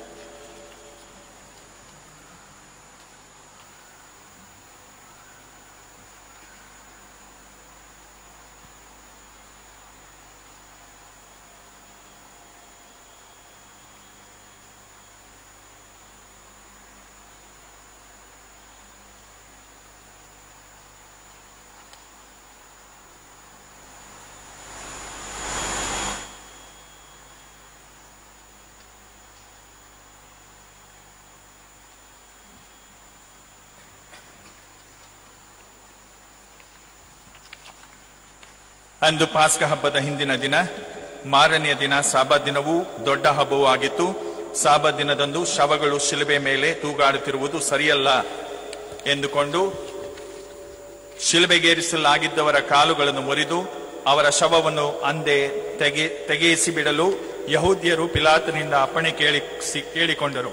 ಅಂದು ಪಾಸ್ಕ ಹಬ್ಬದ ಹಿಂದಿನ ದಿನ ಮಾರನೆಯ ದಿನ ಸಾಬಾ ದಿನವೂ ದೊಡ್ಡ ಹಬ್ಬವೂ ಆಗಿತ್ತು ಸಾಬಾ ದಿನದಂದು ಶವಗಳು ಶಿಲುಬೆ ಮೇಲೆ ತೂಗಾಡುತ್ತಿರುವುದು ಸರಿಯಲ್ಲ ಎಂದುಕೊಂಡು ಶಿಲುಬೆಗೇರಿಸಲಾಗಿದ್ದವರ ಕಾಲುಗಳನ್ನು ಮುರಿದು ಅವರ ಶವವನ್ನು ಅಂದೇ ತೆಗೆ ತೆಗೆಯಿಸಿ ಬಿಡಲು ಯಹೂದ್ಯರು ಪಿಲಾತನಿಂದ ಅಪ್ಪಣೆ ಕೇಳಿ ಸಿ- ಕೇಳಿಕೊಂಡರು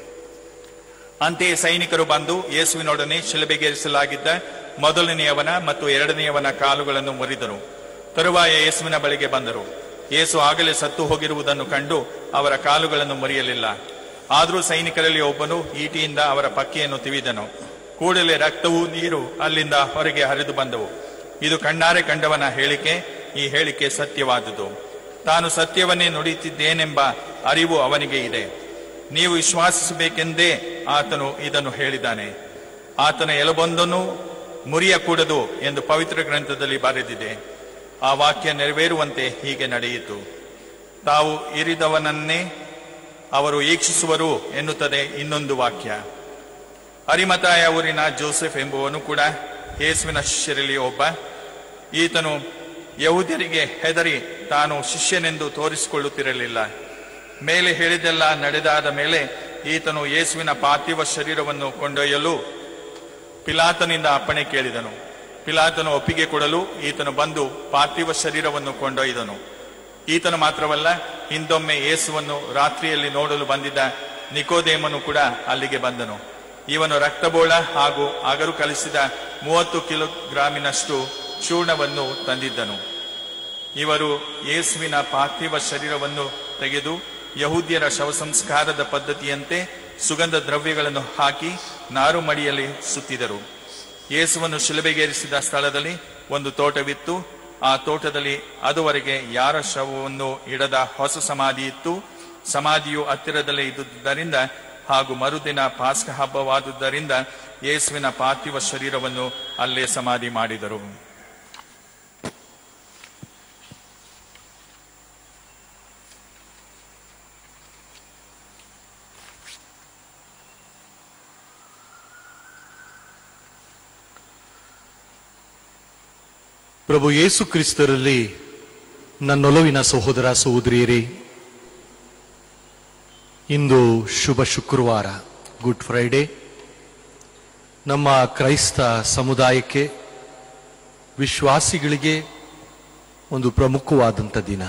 ಅಂತೆಯೇ ಸೈನಿಕರು ಬಂದು ಯೇಸುವಿನೊಡನೆ ಶಿಲುಬೆಗೇರಿಸಲಾಗಿದ್ದ ಮೊದಲನೆಯವನ ಮತ್ತು ಎರಡನೆಯವನ ಕಾಲುಗಳನ್ನು ಮುರಿದರು ತರುವಾಯ ಯೇಸುವಿನ ಬಳಿಗೆ ಬಂದರು ಯೇಸು ಆಗಲೇ ಸತ್ತು ಹೋಗಿರುವುದನ್ನು ಕಂಡು ಅವರ ಕಾಲುಗಳನ್ನು ಮುರಿಯಲಿಲ್ಲ ಆದರೂ ಸೈನಿಕರಲ್ಲಿ ಒಬ್ಬನು ಈಟಿಯಿಂದ ಅವರ ಪಕ್ಕೆಯನ್ನು ತಿವಿದನು ಕೂಡಲೇ ರಕ್ತವೂ ನೀರು ಅಲ್ಲಿಂದ ಹೊರಗೆ ಹರಿದು ಬಂದವು ಇದು ಕಣ್ಣಾರೆ ಕಂಡವನ ಹೇಳಿಕೆ ಈ ಹೇಳಿಕೆ ಸತ್ಯವಾದುದು ತಾನು ಸತ್ಯವನ್ನೇ ನುಡಿಯುತ್ತಿದ್ದೇನೆಂಬ ಅರಿವು ಅವನಿಗೆ ಇದೆ ನೀವು ವಿಶ್ವಾಸಿಸಬೇಕೆಂದೇ ಆತನು ಇದನ್ನು ಹೇಳಿದ್ದಾನೆ ಆತನ ಎಲಬೊಂದನ್ನು ಮುರಿಯಕೂಡದು ಎಂದು ಪವಿತ್ರ ಗ್ರಂಥದಲ್ಲಿ ಬರೆದಿದೆ ಆ ವಾಕ್ಯ ನೆರವೇರುವಂತೆ ಹೀಗೆ ನಡೆಯಿತು ತಾವು ಇರಿದವನನ್ನೇ ಅವರು ಈಕ್ಷಿಸುವರು ಎನ್ನುತ್ತದೆ ಇನ್ನೊಂದು ವಾಕ್ಯ ಅರಿಮತಾಯ ಊರಿನ ಜೋಸೆಫ್ ಎಂಬುವನು ಕೂಡ ಯೇಸುವಿನ ಶಿಷ್ಯರಲ್ಲಿ ಒಬ್ಬ ಈತನು ಯಹೂದ್ಯರಿಗೆ ಹೆದರಿ ತಾನು ಶಿಷ್ಯನೆಂದು ತೋರಿಸಿಕೊಳ್ಳುತ್ತಿರಲಿಲ್ಲ ಮೇಲೆ ಹೇಳಿದೆಲ್ಲ ನಡೆದಾದ ಮೇಲೆ ಈತನು ಯೇಸುವಿನ ಪಾರ್ಥಿವ ಶರೀರವನ್ನು ಕೊಂಡೊಯ್ಯಲು ಪಿಲಾತನಿಂದ ಅಪ್ಪಣೆ ಕೇಳಿದನು ಪಿಲಾತನು ಒಪ್ಪಿಗೆ ಕೊಡಲು ಈತನು ಬಂದು ಪಾರ್ಥಿವ ಶರೀರವನ್ನು ಕೊಂಡೊಯ್ದನು ಈತನು ಮಾತ್ರವಲ್ಲ ಹಿಂದೊಮ್ಮೆ ಯೇಸುವನ್ನು ರಾತ್ರಿಯಲ್ಲಿ ನೋಡಲು ಬಂದಿದ್ದ ನಿಕೋದೇಮನು ಕೂಡ ಅಲ್ಲಿಗೆ ಬಂದನು ಇವನು ರಕ್ತಬೋಳ ಹಾಗೂ ಅಗರು ಕಲಿಸಿದ ಮೂವತ್ತು ಕಿಲೋಗ್ರಾಮಿನಷ್ಟು ಚೂರ್ಣವನ್ನು ತಂದಿದ್ದನು ಇವರು ಯೇಸುವಿನ ಪಾರ್ಥಿವ ಶರೀರವನ್ನು ತೆಗೆದು ಯಹೂದ್ಯರ ಶವ ಸಂಸ್ಕಾರದ ಪದ್ಧತಿಯಂತೆ ಸುಗಂಧ ದ್ರವ್ಯಗಳನ್ನು ಹಾಕಿ ನಾರು ಮಡಿಯಲ್ಲಿ ಸುತ್ತಿದರು ಯೇಸುವನ್ನು ಶಿಲುಬೆಗೇರಿಸಿದ ಸ್ಥಳದಲ್ಲಿ ಒಂದು ತೋಟವಿತ್ತು ಆ ತೋಟದಲ್ಲಿ ಅದುವರೆಗೆ ಯಾರ ಶವವನ್ನು ಇಡದ ಹೊಸ ಸಮಾಧಿ ಇತ್ತು ಸಮಾಧಿಯು ಹತ್ತಿರದಲ್ಲೇ ಇದ್ದುದರಿಂದ ಹಾಗೂ ಮರುದಿನ ಪಾಸ್ಕ ಹಬ್ಬವಾದುದರಿಂದ ಯೇಸುವಿನ ಪಾರ್ಥಿವ ಶರೀರವನ್ನು ಅಲ್ಲೇ ಸಮಾಧಿ ಮಾಡಿದರು ಪ್ರಭು ಯೇಸು ಕ್ರಿಸ್ತರಲ್ಲಿ ನನ್ನೊಲವಿನ ಸಹೋದರ ಸಹೋದರಿಯರೇ ಇಂದು ಶುಭ ಶುಕ್ರವಾರ ಗುಡ್ ಫ್ರೈಡೆ ನಮ್ಮ ಕ್ರೈಸ್ತ ಸಮುದಾಯಕ್ಕೆ ವಿಶ್ವಾಸಿಗಳಿಗೆ ಒಂದು ಪ್ರಮುಖವಾದಂಥ ದಿನ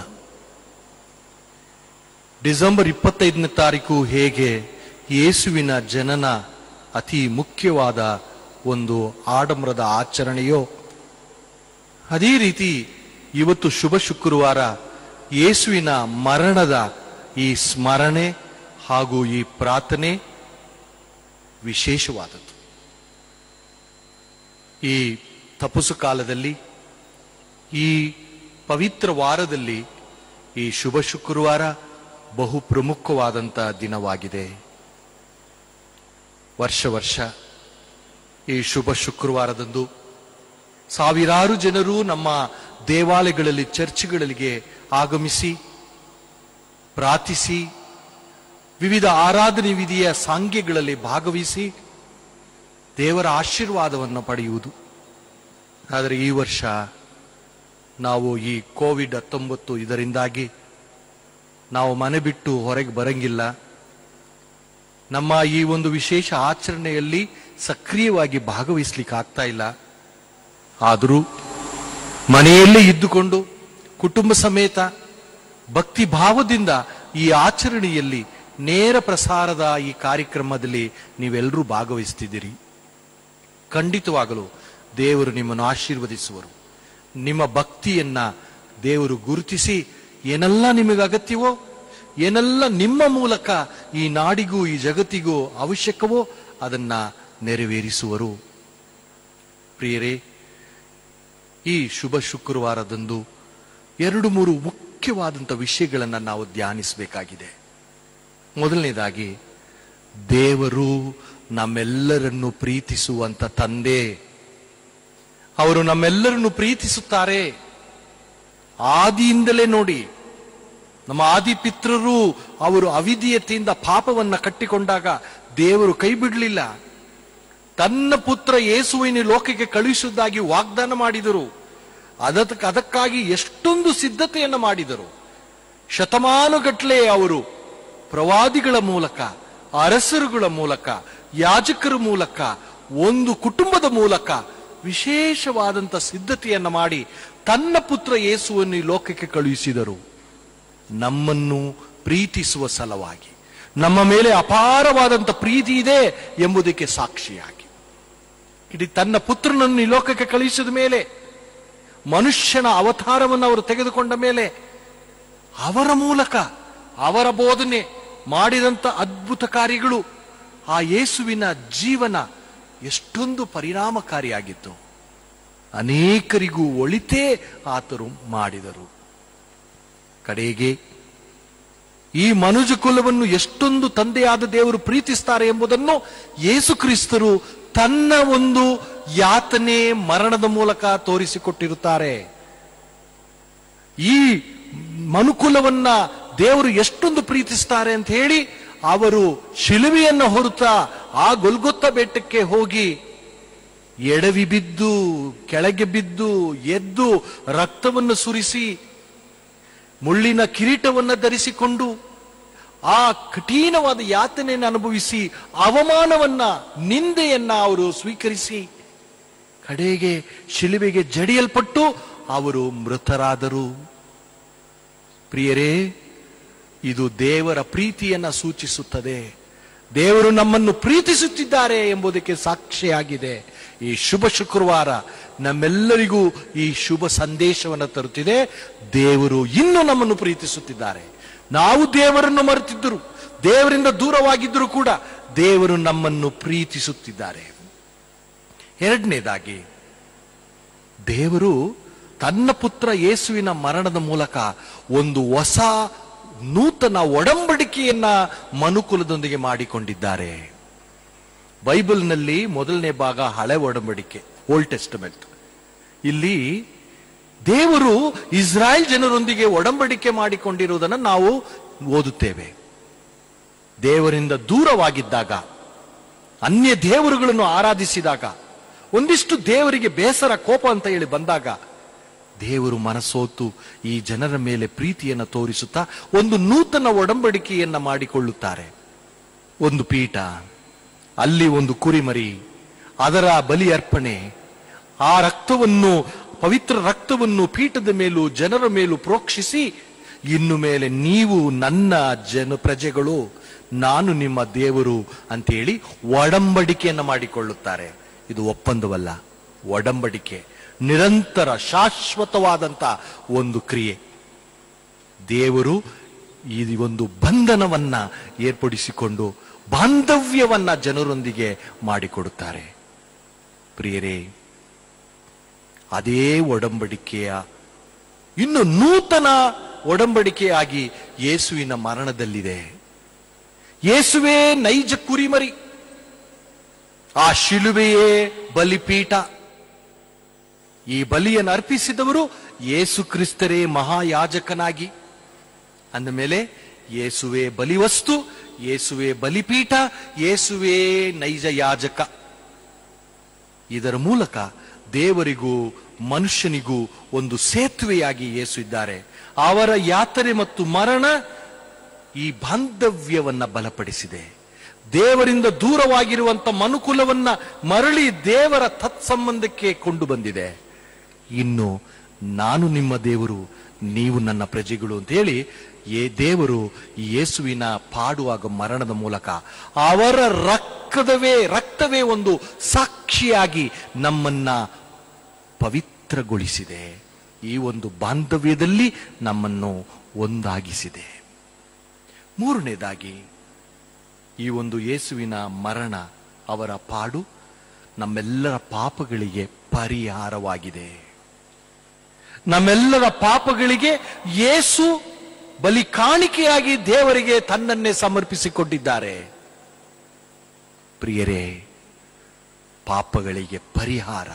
ಡಿಸೆಂಬರ್ ಇಪ್ಪತ್ತೈದನೇ ತಾರೀಕು ಹೇಗೆ ಯೇಸುವಿನ ಜನನ ಅತಿ ಮುಖ್ಯವಾದ ಒಂದು ಆಡಂಬರದ ಆಚರಣೆಯೋ ಅದೇ ರೀತಿ ಇವತ್ತು ಶುಭ ಶುಕ್ರವಾರ ಯೇಸುವಿನ ಮರಣದ ಈ ಸ್ಮರಣೆ ಹಾಗೂ ಈ ಪ್ರಾರ್ಥನೆ ವಿಶೇಷವಾದದ್ದು ಈ ತಪಸ್ಸು ಕಾಲದಲ್ಲಿ ಈ ಪವಿತ್ರ ವಾರದಲ್ಲಿ ಈ ಶುಭ ಶುಕ್ರವಾರ ಬಹು ಪ್ರಮುಖವಾದಂಥ ದಿನವಾಗಿದೆ ವರ್ಷ ವರ್ಷ ಈ ಶುಭ ಶುಕ್ರವಾರದಂದು ಸಾವಿರಾರು ಜನರು ನಮ್ಮ ದೇವಾಲಯಗಳಲ್ಲಿ ಚರ್ಚ್ಗಳಿಗೆ ಆಗಮಿಸಿ ಪ್ರಾರ್ಥಿಸಿ ವಿವಿಧ ಆರಾಧನೆ ವಿಧಿಯ ಸಾಂಗ್ಯಗಳಲ್ಲಿ ಭಾಗವಹಿಸಿ ದೇವರ ಆಶೀರ್ವಾದವನ್ನು ಪಡೆಯುವುದು ಆದರೆ ಈ ವರ್ಷ ನಾವು ಈ ಕೋವಿಡ್ ಹತ್ತೊಂಬತ್ತು ಇದರಿಂದಾಗಿ ನಾವು ಮನೆ ಬಿಟ್ಟು ಹೊರಗೆ ಬರಂಗಿಲ್ಲ ನಮ್ಮ ಈ ಒಂದು ವಿಶೇಷ ಆಚರಣೆಯಲ್ಲಿ ಸಕ್ರಿಯವಾಗಿ ಭಾಗವಹಿಸ್ಲಿಕ್ಕೆ ಆಗ್ತಾ ಇಲ್ಲ ಆದರೂ ಮನೆಯಲ್ಲೇ ಇದ್ದುಕೊಂಡು ಕುಟುಂಬ ಸಮೇತ ಭಕ್ತಿ ಭಾವದಿಂದ ಈ ಆಚರಣೆಯಲ್ಲಿ ನೇರ ಪ್ರಸಾರದ ಈ ಕಾರ್ಯಕ್ರಮದಲ್ಲಿ ನೀವೆಲ್ಲರೂ ಭಾಗವಹಿಸ್ತಿದ್ದೀರಿ ಖಂಡಿತವಾಗಲು ದೇವರು ನಿಮ್ಮನ್ನು ಆಶೀರ್ವದಿಸುವರು ನಿಮ್ಮ ಭಕ್ತಿಯನ್ನ ದೇವರು ಗುರುತಿಸಿ ಏನೆಲ್ಲ ನಿಮಗೆ ಅಗತ್ಯವೋ ಏನೆಲ್ಲ ನಿಮ್ಮ ಮೂಲಕ ಈ ನಾಡಿಗೂ ಈ ಜಗತ್ತಿಗೂ ಅವಶ್ಯಕವೋ ಅದನ್ನ ನೆರವೇರಿಸುವರು ಪ್ರಿಯರೇ ಈ ಶುಭ ಶುಕ್ರವಾರದಂದು ಎರಡು ಮೂರು ಮುಖ್ಯವಾದಂಥ ವಿಷಯಗಳನ್ನು ನಾವು ಧ್ಯಾನಿಸಬೇಕಾಗಿದೆ ಮೊದಲನೇದಾಗಿ ದೇವರು ನಮ್ಮೆಲ್ಲರನ್ನು ಪ್ರೀತಿಸುವಂತ ತಂದೆ ಅವರು ನಮ್ಮೆಲ್ಲರನ್ನು ಪ್ರೀತಿಸುತ್ತಾರೆ ಆದಿಯಿಂದಲೇ ನೋಡಿ ನಮ್ಮ ಆದಿ ಪಿತೃರು ಅವರು ಅವಿಧೀಯತೆಯಿಂದ ಪಾಪವನ್ನ ಕಟ್ಟಿಕೊಂಡಾಗ ದೇವರು ಕೈ ಬಿಡಲಿಲ್ಲ ತನ್ನ ಪುತ್ರ ಯೇಸುವಿನ ಲೋಕಕ್ಕೆ ಕಳುಹಿಸುವುದಾಗಿ ವಾಗ್ದಾನ ಮಾಡಿದರು ಅದಕ್ಕೆ ಅದಕ್ಕಾಗಿ ಎಷ್ಟೊಂದು ಸಿದ್ಧತೆಯನ್ನು ಮಾಡಿದರು ಶತಮಾನುಗಟ್ಲೆ ಅವರು ಪ್ರವಾದಿಗಳ ಮೂಲಕ ಅರಸರುಗಳ ಮೂಲಕ ಯಾಜಕರ ಮೂಲಕ ಒಂದು ಕುಟುಂಬದ ಮೂಲಕ ವಿಶೇಷವಾದಂತ ಸಿದ್ಧತೆಯನ್ನ ಮಾಡಿ ತನ್ನ ಪುತ್ರ ಯೇಸುವನ್ನು ಈ ಲೋಕಕ್ಕೆ ಕಳುಹಿಸಿದರು ನಮ್ಮನ್ನು ಪ್ರೀತಿಸುವ ಸಲುವಾಗಿ ನಮ್ಮ ಮೇಲೆ ಅಪಾರವಾದಂತ ಪ್ರೀತಿ ಇದೆ ಎಂಬುದಕ್ಕೆ ಸಾಕ್ಷಿಯಾಗಿ ಇಡೀ ತನ್ನ ಪುತ್ರನನ್ನು ಈ ಲೋಕಕ್ಕೆ ಕಳುಹಿಸಿದ ಮೇಲೆ ಮನುಷ್ಯನ ಅವತಾರವನ್ನು ಅವರು ತೆಗೆದುಕೊಂಡ ಮೇಲೆ ಅವರ ಮೂಲಕ ಅವರ ಬೋಧನೆ ಮಾಡಿದಂತ ಅದ್ಭುತ ಕಾರ್ಯಗಳು ಆ ಯೇಸುವಿನ ಜೀವನ ಎಷ್ಟೊಂದು ಪರಿಣಾಮಕಾರಿಯಾಗಿತ್ತು ಅನೇಕರಿಗೂ ಒಳಿತೇ ಆತರು ಮಾಡಿದರು ಕಡೆಗೆ ಈ ಮನುಜ ಕುಲವನ್ನು ಎಷ್ಟೊಂದು ತಂದೆಯಾದ ದೇವರು ಪ್ರೀತಿಸ್ತಾರೆ ಎಂಬುದನ್ನು ಯೇಸು ಕ್ರಿಸ್ತರು ತನ್ನ ಒಂದು ಯಾತನೆ ಮರಣದ ಮೂಲಕ ತೋರಿಸಿಕೊಟ್ಟಿರುತ್ತಾರೆ ಈ ಮನುಕುಲವನ್ನ ದೇವರು ಎಷ್ಟೊಂದು ಪ್ರೀತಿಸ್ತಾರೆ ಅಂತ ಹೇಳಿ ಅವರು ಶಿಲುವೆಯನ್ನು ಹೊರುತ್ತಾ ಆ ಗೊಲ್ಗೊತ್ತ ಬೆಟ್ಟಕ್ಕೆ ಹೋಗಿ ಎಡವಿ ಬಿದ್ದು ಕೆಳಗೆ ಬಿದ್ದು ಎದ್ದು ರಕ್ತವನ್ನು ಸುರಿಸಿ ಮುಳ್ಳಿನ ಕಿರೀಟವನ್ನ ಧರಿಸಿಕೊಂಡು ಆ ಕಠಿಣವಾದ ಯಾತನೆಯನ್ನು ಅನುಭವಿಸಿ ಅವಮಾನವನ್ನ ನಿಂದೆಯನ್ನ ಅವರು ಸ್ವೀಕರಿಸಿ ಕಡೆಗೆ ಶಿಲುಬೆಗೆ ಜಡಿಯಲ್ಪಟ್ಟು ಅವರು ಮೃತರಾದರು ಪ್ರಿಯರೇ ಇದು ದೇವರ ಪ್ರೀತಿಯನ್ನ ಸೂಚಿಸುತ್ತದೆ ದೇವರು ನಮ್ಮನ್ನು ಪ್ರೀತಿಸುತ್ತಿದ್ದಾರೆ ಎಂಬುದಕ್ಕೆ ಸಾಕ್ಷಿಯಾಗಿದೆ ಈ ಶುಭ ಶುಕ್ರವಾರ ನಮ್ಮೆಲ್ಲರಿಗೂ ಈ ಶುಭ ಸಂದೇಶವನ್ನು ತರುತ್ತಿದೆ ದೇವರು ಇನ್ನೂ ನಮ್ಮನ್ನು ಪ್ರೀತಿಸುತ್ತಿದ್ದಾರೆ ನಾವು ದೇವರನ್ನು ಮರೆತಿದ್ದರು ದೇವರಿಂದ ದೂರವಾಗಿದ್ದರೂ ಕೂಡ ದೇವರು ನಮ್ಮನ್ನು ಪ್ರೀತಿಸುತ್ತಿದ್ದಾರೆ ಎರಡನೇದಾಗಿ ದೇವರು ತನ್ನ ಪುತ್ರ ಯೇಸುವಿನ ಮರಣದ ಮೂಲಕ ಒಂದು ಹೊಸ ನೂತನ ಒಡಂಬಡಿಕೆಯನ್ನ ಮನುಕುಲದೊಂದಿಗೆ ಮಾಡಿಕೊಂಡಿದ್ದಾರೆ ಬೈಬಲ್ನಲ್ಲಿ ಮೊದಲನೇ ಭಾಗ ಹಳೆ ಒಡಂಬಡಿಕೆ ಓಲ್ಡ್ ಟೆಸ್ಟಮೆಂಟ್ ಇಲ್ಲಿ ದೇವರು ಇಸ್ರಾಯೇಲ್ ಜನರೊಂದಿಗೆ ಒಡಂಬಡಿಕೆ ಮಾಡಿಕೊಂಡಿರುವುದನ್ನು ನಾವು ಓದುತ್ತೇವೆ ದೇವರಿಂದ ದೂರವಾಗಿದ್ದಾಗ ಅನ್ಯ ದೇವರುಗಳನ್ನು ಆರಾಧಿಸಿದಾಗ ಒಂದಿಷ್ಟು ದೇವರಿಗೆ ಬೇಸರ ಕೋಪ ಅಂತ ಹೇಳಿ ಬಂದಾಗ ದೇವರು ಮನಸೋತು ಈ ಜನರ ಮೇಲೆ ಪ್ರೀತಿಯನ್ನು ತೋರಿಸುತ್ತಾ ಒಂದು ನೂತನ ಒಡಂಬಡಿಕೆಯನ್ನ ಮಾಡಿಕೊಳ್ಳುತ್ತಾರೆ ಒಂದು ಪೀಠ ಅಲ್ಲಿ ಒಂದು ಕುರಿಮರಿ ಅದರ ಬಲಿ ಅರ್ಪಣೆ ಆ ರಕ್ತವನ್ನು ಪವಿತ್ರ ರಕ್ತವನ್ನು ಪೀಠದ ಮೇಲೂ ಜನರ ಮೇಲೂ ಪ್ರೋಕ್ಷಿಸಿ ಇನ್ನು ಮೇಲೆ ನೀವು ನನ್ನ ಜನ ಪ್ರಜೆಗಳು ನಾನು ನಿಮ್ಮ ದೇವರು ಅಂತೇಳಿ ಒಡಂಬಡಿಕೆಯನ್ನ ಮಾಡಿಕೊಳ್ಳುತ್ತಾರೆ ಇದು ಒಪ್ಪಂದವಲ್ಲ ಒಡಂಬಡಿಕೆ ನಿರಂತರ ಶಾಶ್ವತವಾದಂತ ಒಂದು ಕ್ರಿಯೆ ದೇವರು ಈ ಒಂದು ಬಂಧನವನ್ನ ಏರ್ಪಡಿಸಿಕೊಂಡು ಬಾಂಧವ್ಯವನ್ನ ಜನರೊಂದಿಗೆ ಮಾಡಿಕೊಡುತ್ತಾರೆ ಪ್ರಿಯರೇ ಅದೇ ಒಡಂಬಡಿಕೆಯ ಇನ್ನು ನೂತನ ಒಡಂಬಡಿಕೆಯಾಗಿ ಯೇಸುವಿನ ಮರಣದಲ್ಲಿದೆ ಯೇಸುವೇ ನೈಜ ಕುರಿಮರಿ ಆ ಶಿಲುಬೆಯೇ ಬಲಿಪೀಠ ಈ ಬಲಿಯನ್ನು ಅರ್ಪಿಸಿದವರು ಯೇಸು ಕ್ರಿಸ್ತರೇ ಮಹಾಯಾಜಕನಾಗಿ ಅಂದ ಮೇಲೆ ಯೇಸುವೆ ಬಲಿವಸ್ತು ಯೇಸುವೆ ಬಲಿಪೀಠ ಯೇಸುವೆ ನೈಜ ಯಾಜಕ ಇದರ ಮೂಲಕ ದೇವರಿಗೂ ಮನುಷ್ಯನಿಗೂ ಒಂದು ಸೇತುವೆಯಾಗಿ ಯೇಸು ಇದ್ದಾರೆ ಅವರ ಯಾತ್ರೆ ಮತ್ತು ಮರಣ ಈ ಬಾಂಧವ್ಯವನ್ನ ಬಲಪಡಿಸಿದೆ ದೇವರಿಂದ ದೂರವಾಗಿರುವಂತ ಮನುಕುಲವನ್ನ ಮರಳಿ ದೇವರ ತತ್ಸಂಬಂಧಕ್ಕೆ ಕೊಂಡು ಬಂದಿದೆ ಇನ್ನು ನಾನು ನಿಮ್ಮ ದೇವರು ನೀವು ನನ್ನ ಪ್ರಜೆಗಳು ಅಂತ ಹೇಳಿ ಏ ದೇವರು ಯೇಸುವಿನ ಪಾಡುವಾಗ ಮರಣದ ಮೂಲಕ ಅವರ ರಕ್ತವೇ ರಕ್ತವೇ ಒಂದು ಸಾಕ್ಷಿಯಾಗಿ ನಮ್ಮನ್ನ ಪವಿತ್ರಗೊಳಿಸಿದೆ ಈ ಒಂದು ಬಾಂಧವ್ಯದಲ್ಲಿ ನಮ್ಮನ್ನು ಒಂದಾಗಿಸಿದೆ ಮೂರನೇದಾಗಿ ಈ ಒಂದು ಯೇಸುವಿನ ಮರಣ ಅವರ ಪಾಡು ನಮ್ಮೆಲ್ಲರ ಪಾಪಗಳಿಗೆ ಪರಿಹಾರವಾಗಿದೆ ನಮ್ಮೆಲ್ಲರ ಪಾಪಗಳಿಗೆ ಯೇಸು ಬಲಿ ಕಾಣಿಕೆಯಾಗಿ ದೇವರಿಗೆ ತನ್ನನ್ನೇ ಸಮರ್ಪಿಸಿಕೊಂಡಿದ್ದಾರೆ ಪ್ರಿಯರೇ ಪಾಪಗಳಿಗೆ ಪರಿಹಾರ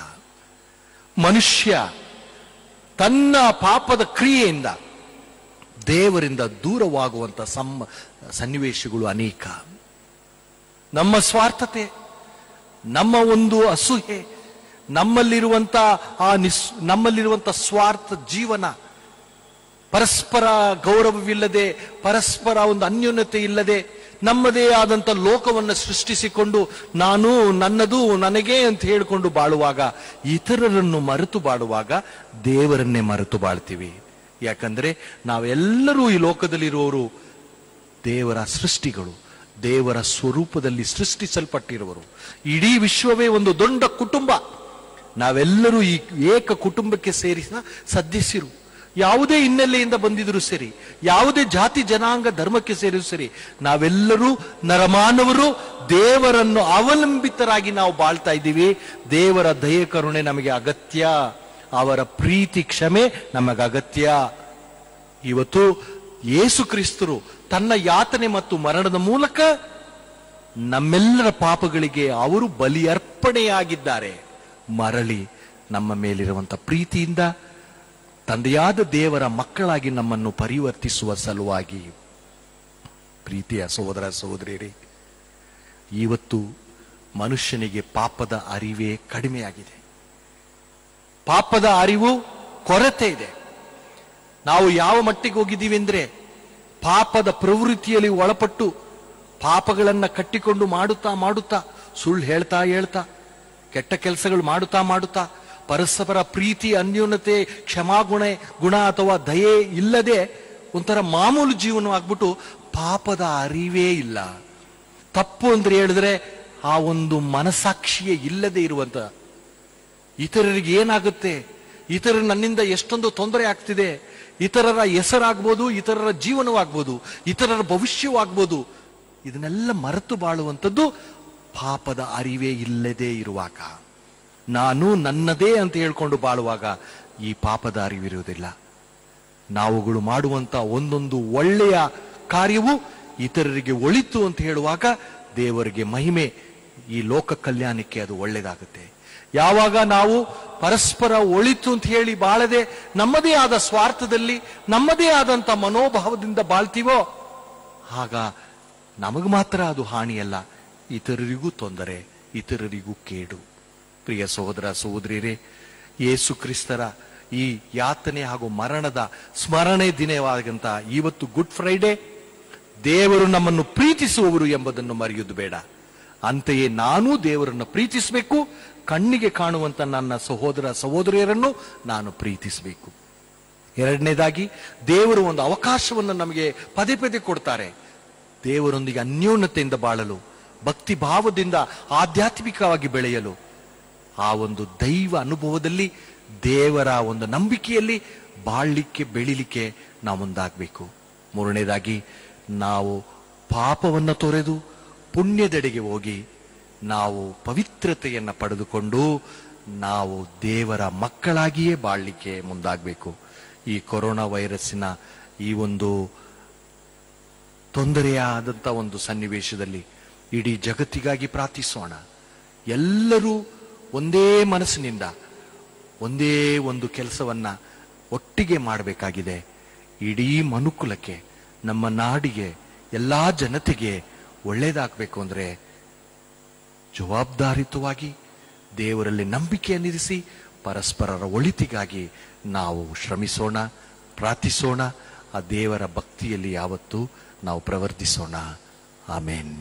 ಮನುಷ್ಯ ತನ್ನ ಪಾಪದ ಕ್ರಿಯೆಯಿಂದ ದೇವರಿಂದ ದೂರವಾಗುವಂತ ಸಮ್ಮ ಸನ್ನಿವೇಶಗಳು ಅನೇಕ ನಮ್ಮ ಸ್ವಾರ್ಥತೆ ನಮ್ಮ ಒಂದು ಅಸೂಹೆ ನಮ್ಮಲ್ಲಿರುವಂತ ಆ ನಿಸ್ ನಮ್ಮಲ್ಲಿರುವಂತ ಸ್ವಾರ್ಥ ಜೀವನ ಪರಸ್ಪರ ಗೌರವವಿಲ್ಲದೆ ಪರಸ್ಪರ ಒಂದು ಅನ್ಯೋನ್ಯತೆ ಇಲ್ಲದೆ ನಮ್ಮದೇ ಆದಂತ ಲೋಕವನ್ನು ಸೃಷ್ಟಿಸಿಕೊಂಡು ನಾನು ನನ್ನದು ನನಗೆ ಅಂತ ಹೇಳಿಕೊಂಡು ಬಾಳುವಾಗ ಇತರರನ್ನು ಮರೆತು ಬಾಳುವಾಗ ದೇವರನ್ನೇ ಮರೆತು ಬಾಳ್ತೀವಿ ಯಾಕಂದ್ರೆ ನಾವೆಲ್ಲರೂ ಈ ಲೋಕದಲ್ಲಿರುವವರು ದೇವರ ಸೃಷ್ಟಿಗಳು ದೇವರ ಸ್ವರೂಪದಲ್ಲಿ ಸೃಷ್ಟಿಸಲ್ಪಟ್ಟಿರುವರು ಇಡೀ ವಿಶ್ವವೇ ಒಂದು ದೊಡ್ಡ ಕುಟುಂಬ ನಾವೆಲ್ಲರೂ ಈ ಏಕ ಕುಟುಂಬಕ್ಕೆ ಸೇರಿಸಿದ ಸದಸ್ಯರು ಯಾವುದೇ ಹಿನ್ನೆಲೆಯಿಂದ ಬಂದಿದ್ರು ಸರಿ ಯಾವುದೇ ಜಾತಿ ಜನಾಂಗ ಧರ್ಮಕ್ಕೆ ಸೇರಿದ್ರು ಸರಿ ನಾವೆಲ್ಲರೂ ನರಮಾನವರು ದೇವರನ್ನು ಅವಲಂಬಿತರಾಗಿ ನಾವು ಬಾಳ್ತಾ ಇದ್ದೀವಿ ದೇವರ ದಯೆ ಕರುಣೆ ನಮಗೆ ಅಗತ್ಯ ಅವರ ಪ್ರೀತಿ ಕ್ಷಮೆ ನಮಗೆ ಅಗತ್ಯ ಇವತ್ತು ಯೇಸು ಕ್ರಿಸ್ತರು ತನ್ನ ಯಾತನೆ ಮತ್ತು ಮರಣದ ಮೂಲಕ ನಮ್ಮೆಲ್ಲರ ಪಾಪಗಳಿಗೆ ಅವರು ಬಲಿ ಅರ್ಪಣೆಯಾಗಿದ್ದಾರೆ ಮರಳಿ ನಮ್ಮ ಮೇಲಿರುವಂತ ಪ್ರೀತಿಯಿಂದ ತಂದೆಯಾದ ದೇವರ ಮಕ್ಕಳಾಗಿ ನಮ್ಮನ್ನು ಪರಿವರ್ತಿಸುವ ಸಲುವಾಗಿ ಪ್ರೀತಿಯ ಸಹೋದರ ಸಹೋದರಿಯರೇ ಇವತ್ತು ಮನುಷ್ಯನಿಗೆ ಪಾಪದ ಅರಿವೇ ಕಡಿಮೆಯಾಗಿದೆ ಪಾಪದ ಅರಿವು ಕೊರತೆ ಇದೆ ನಾವು ಯಾವ ಮಟ್ಟಿಗೆ ಹೋಗಿದ್ದೀವಿ ಅಂದ್ರೆ ಪಾಪದ ಪ್ರವೃತ್ತಿಯಲ್ಲಿ ಒಳಪಟ್ಟು ಪಾಪಗಳನ್ನ ಕಟ್ಟಿಕೊಂಡು ಮಾಡುತ್ತಾ ಮಾಡುತ್ತಾ ಸುಳ್ಳು ಹೇಳ್ತಾ ಹೇಳ್ತಾ ಕೆಟ್ಟ ಕೆಲಸಗಳು ಮಾಡುತ್ತಾ ಮಾಡುತ್ತಾ ಪರಸ್ಪರ ಪ್ರೀತಿ ಅನ್ಯೋನ್ಯತೆ ಕ್ಷಮಾಗುಣ ಗುಣ ಅಥವಾ ದಯೆ ಇಲ್ಲದೆ ಒಂಥರ ಮಾಮೂಲು ಜೀವನವಾಗ್ಬಿಟ್ಟು ಪಾಪದ ಅರಿವೇ ಇಲ್ಲ ತಪ್ಪು ಅಂದ್ರೆ ಹೇಳಿದ್ರೆ ಆ ಒಂದು ಮನಸಾಕ್ಷಿಯೇ ಇಲ್ಲದೆ ಇರುವಂತ ಇತರರಿಗೆ ಏನಾಗುತ್ತೆ ಇತರರು ನನ್ನಿಂದ ಎಷ್ಟೊಂದು ತೊಂದರೆ ಆಗ್ತಿದೆ ಇತರರ ಹೆಸರಾಗ್ಬೋದು ಇತರರ ಜೀವನವಾಗ್ಬೋದು ಇತರರ ಭವಿಷ್ಯವಾಗ್ಬೋದು ಇದನ್ನೆಲ್ಲ ಮರೆತು ಬಾಳುವಂಥದ್ದು ಪಾಪದ ಅರಿವೇ ಇಲ್ಲದೆ ಇರುವಾಗ ನಾನು ನನ್ನದೇ ಅಂತ ಹೇಳ್ಕೊಂಡು ಬಾಳುವಾಗ ಈ ಪಾಪದ ಅರಿವಿರುವುದಿಲ್ಲ ನಾವುಗಳು ಮಾಡುವಂತ ಒಂದೊಂದು ಒಳ್ಳೆಯ ಕಾರ್ಯವು ಇತರರಿಗೆ ಒಳಿತು ಅಂತ ಹೇಳುವಾಗ ದೇವರಿಗೆ ಮಹಿಮೆ ಈ ಲೋಕ ಕಲ್ಯಾಣಕ್ಕೆ ಅದು ಒಳ್ಳೆಯದಾಗುತ್ತೆ ಯಾವಾಗ ನಾವು ಪರಸ್ಪರ ಒಳಿತು ಅಂತ ಹೇಳಿ ಬಾಳದೆ ನಮ್ಮದೇ ಆದ ಸ್ವಾರ್ಥದಲ್ಲಿ ನಮ್ಮದೇ ಆದಂತ ಮನೋಭಾವದಿಂದ ಬಾಳ್ತೀವೋ ಆಗ ನಮಗೆ ಮಾತ್ರ ಅದು ಹಾನಿಯಲ್ಲ ಇತರರಿಗೂ ತೊಂದರೆ ಇತರರಿಗೂ ಕೇಡು ಪ್ರಿಯ ಸಹೋದರ ಸಹೋದರಿಯರೇ ಯೇಸು ಕ್ರಿಸ್ತರ ಈ ಯಾತನೆ ಹಾಗೂ ಮರಣದ ಸ್ಮರಣೆ ದಿನವಾದಂತ ಇವತ್ತು ಗುಡ್ ಫ್ರೈಡೆ ದೇವರು ನಮ್ಮನ್ನು ಪ್ರೀತಿಸುವವರು ಎಂಬುದನ್ನು ಮರೆಯುವುದು ಬೇಡ ಅಂತೆಯೇ ನಾನೂ ದೇವರನ್ನು ಪ್ರೀತಿಸಬೇಕು ಕಣ್ಣಿಗೆ ಕಾಣುವಂತ ನನ್ನ ಸಹೋದರ ಸಹೋದರಿಯರನ್ನು ನಾನು ಪ್ರೀತಿಸಬೇಕು ಎರಡನೇದಾಗಿ ದೇವರು ಒಂದು ಅವಕಾಶವನ್ನು ನಮಗೆ ಪದೇ ಪದೇ ಕೊಡ್ತಾರೆ ದೇವರೊಂದಿಗೆ ಅನ್ಯೋನ್ಯತೆಯಿಂದ ಬಾಳಲು ಭಕ್ತಿ ಭಾವದಿಂದ ಆಧ್ಯಾತ್ಮಿಕವಾಗಿ ಬೆಳೆಯಲು ಆ ಒಂದು ದೈವ ಅನುಭವದಲ್ಲಿ ದೇವರ ಒಂದು ನಂಬಿಕೆಯಲ್ಲಿ ಬಾಳ್ಲಿಕ್ಕೆ ಬೆಳಿಲಿಕ್ಕೆ ನಾವು ಮುಂದಾಗಬೇಕು ಮೂರನೇದಾಗಿ ನಾವು ಪಾಪವನ್ನು ತೊರೆದು ಪುಣ್ಯದೆಡೆಗೆ ಹೋಗಿ ನಾವು ಪವಿತ್ರತೆಯನ್ನ ಪಡೆದುಕೊಂಡು ನಾವು ದೇವರ ಮಕ್ಕಳಾಗಿಯೇ ಬಾಳ್ಲಿಕ್ಕೆ ಮುಂದಾಗಬೇಕು ಈ ಕೊರೋನಾ ವೈರಸ್ಸಿನ ಈ ಒಂದು ತೊಂದರೆಯಾದಂಥ ಒಂದು ಸನ್ನಿವೇಶದಲ್ಲಿ ಇಡೀ ಜಗತ್ತಿಗಾಗಿ ಪ್ರಾರ್ಥಿಸೋಣ ಎಲ್ಲರೂ ಒಂದೇ ಮನಸ್ಸಿನಿಂದ ಒಂದೇ ಒಂದು ಕೆಲಸವನ್ನ ಒಟ್ಟಿಗೆ ಮಾಡಬೇಕಾಗಿದೆ ಇಡೀ ಮನುಕುಲಕ್ಕೆ ನಮ್ಮ ನಾಡಿಗೆ ಎಲ್ಲಾ ಜನತೆಗೆ ಒಳ್ಳೇದಾಗಬೇಕು ಅಂದ್ರೆ ಜವಾಬ್ದಾರಿತವಾಗಿ ದೇವರಲ್ಲಿ ನಂಬಿಕೆಯನ್ನಿರಿಸಿ ಪರಸ್ಪರರ ಒಳಿತಿಗಾಗಿ ನಾವು ಶ್ರಮಿಸೋಣ ಪ್ರಾರ್ಥಿಸೋಣ ಆ ದೇವರ ಭಕ್ತಿಯಲ್ಲಿ ಯಾವತ್ತೂ ನಾವು ಪ್ರವರ್ತಿಸೋಣ ಆಮೇನ್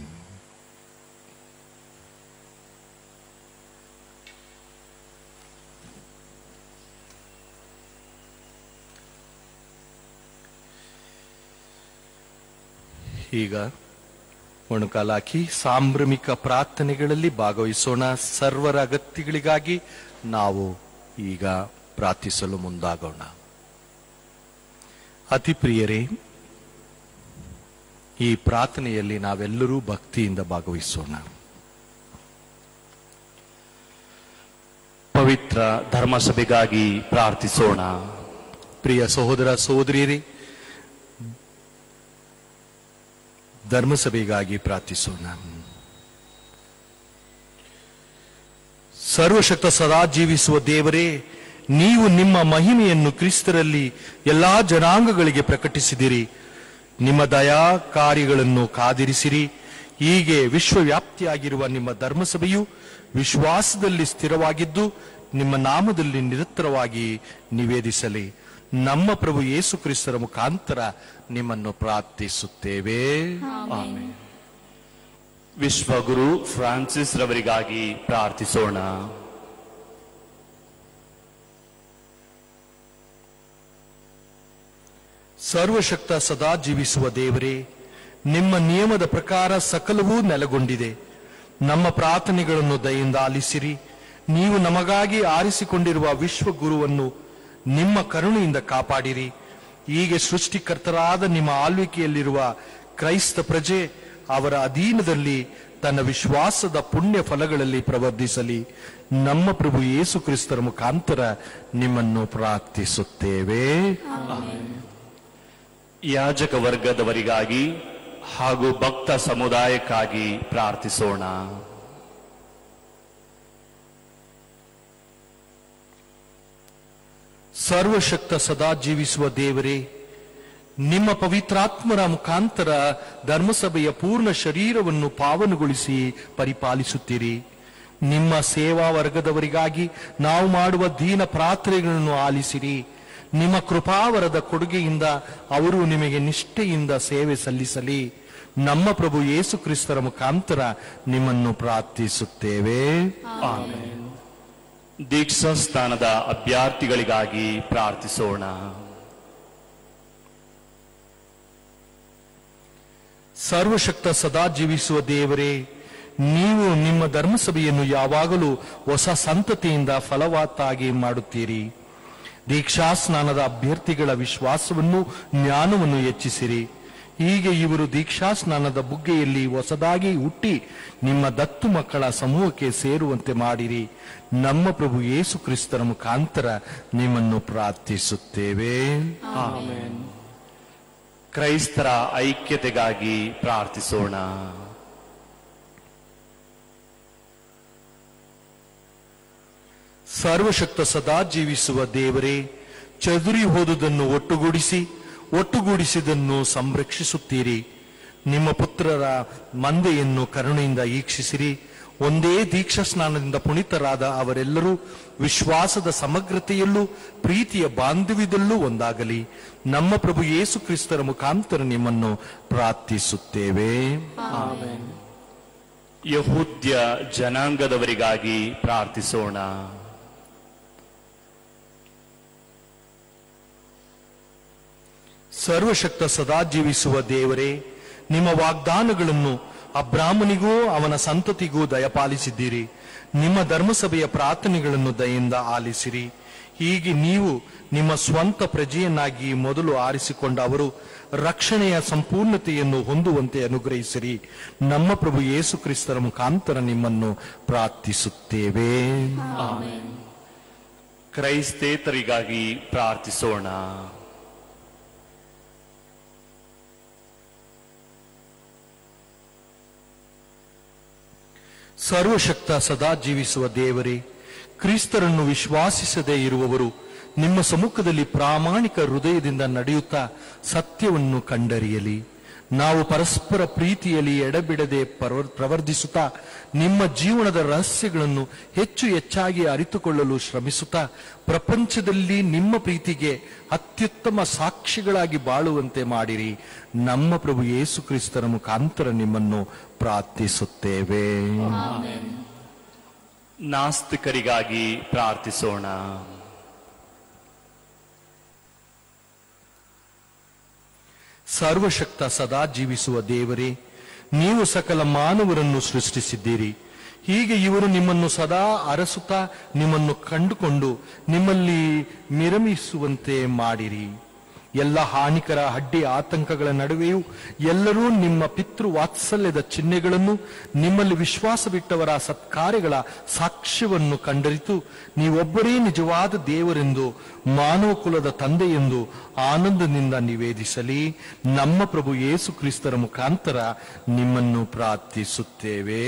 ಈಗ ಮೊಣಕಾಲು ಹಾಕಿ ಸಾಂಭ್ರಮಿಕ ಪ್ರಾರ್ಥನೆಗಳಲ್ಲಿ ಭಾಗವಹಿಸೋಣ ಸರ್ವರ ಅಗತ್ಯಗಳಿಗಾಗಿ ನಾವು ಈಗ ಪ್ರಾರ್ಥಿಸಲು ಮುಂದಾಗೋಣ ಅತಿ ಪ್ರಿಯರೇ ಈ ಪ್ರಾರ್ಥನೆಯಲ್ಲಿ ನಾವೆಲ್ಲರೂ ಭಕ್ತಿಯಿಂದ ಭಾಗವಹಿಸೋಣ ಪವಿತ್ರ ಧರ್ಮಸಭೆಗಾಗಿ ಪ್ರಾರ್ಥಿಸೋಣ ಪ್ರಿಯ ಸಹೋದರ ಸಹೋದರಿಯರೇ ಧರ್ಮಸಭೆಗಾಗಿ ಪ್ರಾರ್ಥಿಸೋಣ ಸರ್ವಶಕ್ತ ಸದಾ ಜೀವಿಸುವ ದೇವರೇ ನೀವು ನಿಮ್ಮ ಮಹಿಮೆಯನ್ನು ಕ್ರಿಸ್ತರಲ್ಲಿ ಎಲ್ಲಾ ಜನಾಂಗಗಳಿಗೆ ಪ್ರಕಟಿಸಿದಿರಿ ನಿಮ್ಮ ದಯಾ ಕಾರ್ಯಗಳನ್ನು ಕಾದಿರಿಸಿರಿ ಹೀಗೆ ವಿಶ್ವವ್ಯಾಪ್ತಿಯಾಗಿರುವ ನಿಮ್ಮ ಧರ್ಮಸಭೆಯು ವಿಶ್ವಾಸದಲ್ಲಿ ಸ್ಥಿರವಾಗಿದ್ದು ನಿಮ್ಮ ನಾಮದಲ್ಲಿ ನಿರಂತರವಾಗಿ ನಿವೇದಿಸಲಿ ನಮ್ಮ ಪ್ರಭು ಯೇಸು ಕ್ರಿಸ್ತರ ಮುಖಾಂತರ ನಿಮ್ಮನ್ನು ಪ್ರಾರ್ಥಿಸುತ್ತೇವೆ ಆಮೆನ್. ವಿಶ್ವಗುರು ಫ್ರಾನ್ಸಿಸ್ ರವರಿಗಾಗಿ ಪ್ರಾರ್ಥಿಸೋಣ ಸರ್ವಶಕ್ತ ಸದಾ ಜೀವಿಸುವ ದೇವರೇ ನಿಮ್ಮ ನಿಯಮದ ಪ್ರಕಾರ ಸಕಲವೂ ನೆಲೆಗೊಂಡಿದೆ ನಮ್ಮ ಪ್ರಾರ್ಥನೆಗಳನ್ನು ದಯಿಂದ ಆಲಿಸಿರಿ ನೀವು ನಮಗಾಗಿ ಆರಿಸಿಕೊಂಡಿರುವ ವಿಶ್ವಗುರುವನ್ನು ನಿಮ್ಮ ಕರುಣೆಯಿಂದ ಕಾಪಾಡಿರಿ ಹೀಗೆ ಸೃಷ್ಟಿಕರ್ತರಾದ ನಿಮ್ಮ ಆಳ್ವಿಕೆಯಲ್ಲಿರುವ ಕ್ರೈಸ್ತ ಪ್ರಜೆ ಅವರ ಅಧೀನದಲ್ಲಿ ತನ್ನ ವಿಶ್ವಾಸದ ಪುಣ್ಯ ಫಲಗಳಲ್ಲಿ ಪ್ರವರ್ಧಿಸಲಿ ನಮ್ಮ ಪ್ರಭು ಯೇಸು ಕ್ರಿಸ್ತರ ಮುಖಾಂತರ ನಿಮ್ಮನ್ನು ಪ್ರಾರ್ಥಿಸುತ್ತೇವೆ ಯಾಜಕ ವರ್ಗದವರಿಗಾಗಿ ಹಾಗೂ ಭಕ್ತ ಸಮುದಾಯಕ್ಕಾಗಿ ಪ್ರಾರ್ಥಿಸೋಣ ಸರ್ವಶಕ್ತ ಸದಾ ಜೀವಿಸುವ ದೇವರೇ ನಿಮ್ಮ ಪವಿತ್ರಾತ್ಮರ ಮುಖಾಂತರ ಧರ್ಮಸಭೆಯ ಪೂರ್ಣ ಶರೀರವನ್ನು ಪಾವನಗೊಳಿಸಿ ಪರಿಪಾಲಿಸುತ್ತೀರಿ ನಿಮ್ಮ ಸೇವಾ ವರ್ಗದವರಿಗಾಗಿ ನಾವು ಮಾಡುವ ದೀನ ಪ್ರಾರ್ಥನೆಗಳನ್ನು ಆಲಿಸಿರಿ ನಿಮ್ಮ ಕೃಪಾವರದ ಕೊಡುಗೆಯಿಂದ ಅವರು ನಿಮಗೆ ನಿಷ್ಠೆಯಿಂದ ಸೇವೆ ಸಲ್ಲಿಸಲಿ ನಮ್ಮ ಪ್ರಭು ಯೇಸು ಕ್ರಿಸ್ತರ ಮುಖಾಂತರ ನಿಮ್ಮನ್ನು ಪ್ರಾರ್ಥಿಸುತ್ತೇವೆ ದೀಕ್ಷಾ ಸ್ಥಾನದ ಅಭ್ಯರ್ಥಿಗಳಿಗಾಗಿ ಪ್ರಾರ್ಥಿಸೋಣ ಸರ್ವಶಕ್ತ ಸದಾ ಜೀವಿಸುವ ದೇವರೇ ನೀವು ನಿಮ್ಮ ಧರ್ಮಸಭೆಯನ್ನು ಯಾವಾಗಲೂ ಹೊಸ ಸಂತತಿಯಿಂದ ಫಲವತ್ತಾಗಿ ಮಾಡುತ್ತೀರಿ ದೀಕ್ಷಾ ಸ್ನಾನದ ಅಭ್ಯರ್ಥಿಗಳ ವಿಶ್ವಾಸವನ್ನು ಜ್ಞಾನವನ್ನು ಹೆಚ್ಚಿಸಿರಿ ಹೀಗೆ ಇವರು ದೀಕ್ಷಾ ಸ್ನಾನದ ಬುಗ್ಗೆಯಲ್ಲಿ ಹೊಸದಾಗಿ ಹುಟ್ಟಿ ನಿಮ್ಮ ದತ್ತು ಮಕ್ಕಳ ಸಮೂಹಕ್ಕೆ ಸೇರುವಂತೆ ಮಾಡಿರಿ ನಮ್ಮ ಪ್ರಭು ಯೇಸು ಕ್ರಿಸ್ತರ ಮುಖಾಂತರ ನಿಮ್ಮನ್ನು ಪ್ರಾರ್ಥಿಸುತ್ತೇವೆ ಕ್ರೈಸ್ತರ ಐಕ್ಯತೆಗಾಗಿ ಪ್ರಾರ್ಥಿಸೋಣ ಸರ್ವಶಕ್ತ ಸದಾ ಜೀವಿಸುವ ದೇವರೇ ಚದುರಿ ಹೋದುದನ್ನು ಒಟ್ಟುಗೂಡಿಸಿ ಒಟ್ಟುಗೂಡಿಸಿದನ್ನು ಸಂರಕ್ಷಿಸುತ್ತೀರಿ ನಿಮ್ಮ ಪುತ್ರರ ಮಂದೆಯನ್ನು ಕರುಣೆಯಿಂದ ಈಕ್ಷಿಸಿರಿ ಒಂದೇ ದೀಕ್ಷಾ ಸ್ನಾನದಿಂದ ಪುಣಿತರಾದ ಅವರೆಲ್ಲರೂ ವಿಶ್ವಾಸದ ಸಮಗ್ರತೆಯಲ್ಲೂ ಪ್ರೀತಿಯ ಬಾಂಧವ್ಯದಲ್ಲೂ ಒಂದಾಗಲಿ ನಮ್ಮ ಪ್ರಭು ಯೇಸು ಕ್ರಿಸ್ತರ ಮುಖಾಂತರ ನಿಮ್ಮನ್ನು ಪ್ರಾರ್ಥಿಸುತ್ತೇವೆ ಯಹೂದ್ಯ ಜನಾಂಗದವರಿಗಾಗಿ ಪ್ರಾರ್ಥಿಸೋಣ ಸರ್ವಶಕ್ತ ಸದಾ ಜೀವಿಸುವ ದೇವರೇ ನಿಮ್ಮ ವಾಗ್ದಾನಗಳನ್ನು ಅಬ್ರಾಹ್ಮನಿಗೂ ಅವನ ಸಂತತಿಗೂ ದಯಪಾಲಿಸಿದ್ದೀರಿ ನಿಮ್ಮ ಧರ್ಮಸಭೆಯ ಪ್ರಾರ್ಥನೆಗಳನ್ನು ದಯೆಯಿಂದ ಆಲಿಸಿರಿ ಹೀಗೆ ನೀವು ನಿಮ್ಮ ಸ್ವಂತ ಪ್ರಜೆಯನ್ನಾಗಿ ಮೊದಲು ಆರಿಸಿಕೊಂಡ ಅವರು ರಕ್ಷಣೆಯ ಸಂಪೂರ್ಣತೆಯನ್ನು ಹೊಂದುವಂತೆ ಅನುಗ್ರಹಿಸಿರಿ ನಮ್ಮ ಪ್ರಭು ಯೇಸು ಕ್ರಿಸ್ತರ ಮುಖಾಂತರ ನಿಮ್ಮನ್ನು ಪ್ರಾರ್ಥಿಸುತ್ತೇವೆ ಕ್ರೈಸ್ತೇತರಿಗಾಗಿ ಪ್ರಾರ್ಥಿಸೋಣ ಸರ್ವಶಕ್ತ ಸದಾ ಜೀವಿಸುವ ದೇವರೇ ಕ್ರಿಸ್ತರನ್ನು ವಿಶ್ವಾಸಿಸದೇ ಇರುವವರು ನಿಮ್ಮ ಸಮ್ಮುಖದಲ್ಲಿ ಪ್ರಾಮಾಣಿಕ ಹೃದಯದಿಂದ ನಡೆಯುತ್ತಾ ಸತ್ಯವನ್ನು ಕಂಡರಿಯಲಿ ನಾವು ಪರಸ್ಪರ ಪ್ರೀತಿಯಲ್ಲಿ ಎಡಬಿಡದೆ ಪರ್ವ- ಪ್ರವರ್ಧಿಸುತ್ತಾ ನಿಮ್ಮ ಜೀವನದ ರಹಸ್ಯಗಳನ್ನು ಹೆಚ್ಚು ಹೆಚ್ಚಾಗಿ ಅರಿತುಕೊಳ್ಳಲು ಶ್ರಮಿಸುತ್ತಾ ಪ್ರಪಂಚದಲ್ಲಿ ನಿಮ್ಮ ಪ್ರೀತಿಗೆ ಅತ್ಯುತ್ತಮ ಸಾಕ್ಷಿಗಳಾಗಿ ಬಾಳುವಂತೆ ಮಾಡಿರಿ ನಮ್ಮ ಪ್ರಭು ಯೇಸು ಕ್ರಿಸ್ತರ ಮುಖಾಂತರ ನಿಮ್ಮನ್ನು ಪ್ರಾರ್ಥಿಸುತ್ತೇವೆ ನಾಸ್ತಿಕರಿಗಾಗಿ ಪ್ರಾರ್ಥಿಸೋಣ ಸರ್ವಶಕ್ತ ಸದಾ ಜೀವಿಸುವ ದೇವರೇ ನೀವು ಸಕಲ ಮಾನವರನ್ನು ಸೃಷ್ಟಿಸಿದ್ದೀರಿ ಹೀಗೆ ಇವರು ನಿಮ್ಮನ್ನು ಸದಾ ಅರಸುತ್ತಾ ನಿಮ್ಮನ್ನು ಕಂಡುಕೊಂಡು ನಿಮ್ಮಲ್ಲಿ ಮಿರಮಿಸುವಂತೆ ಮಾಡಿರಿ ಎಲ್ಲ ಹಾನಿಕರ ಅಡ್ಡಿ ಆತಂಕಗಳ ನಡುವೆಯೂ ಎಲ್ಲರೂ ನಿಮ್ಮ ಪಿತೃ ವಾತ್ಸಲ್ಯದ ಚಿಹ್ನೆಗಳನ್ನು ನಿಮ್ಮಲ್ಲಿ ವಿಶ್ವಾಸವಿಟ್ಟವರ ಸತ್ಕಾರ್ಯಗಳ ಸಾಕ್ಷ್ಯವನ್ನು ಕಂಡರಿತು ನೀವೊಬ್ಬರೇ ನಿಜವಾದ ದೇವರೆಂದು ಮಾನವ ಕುಲದ ತಂದೆಯೆಂದು ಆನಂದದಿಂದ ನಿವೇದಿಸಲಿ ನಮ್ಮ ಪ್ರಭು ಯೇಸು ಕ್ರಿಸ್ತರ ಮುಖಾಂತರ ನಿಮ್ಮನ್ನು ಪ್ರಾರ್ಥಿಸುತ್ತೇವೆ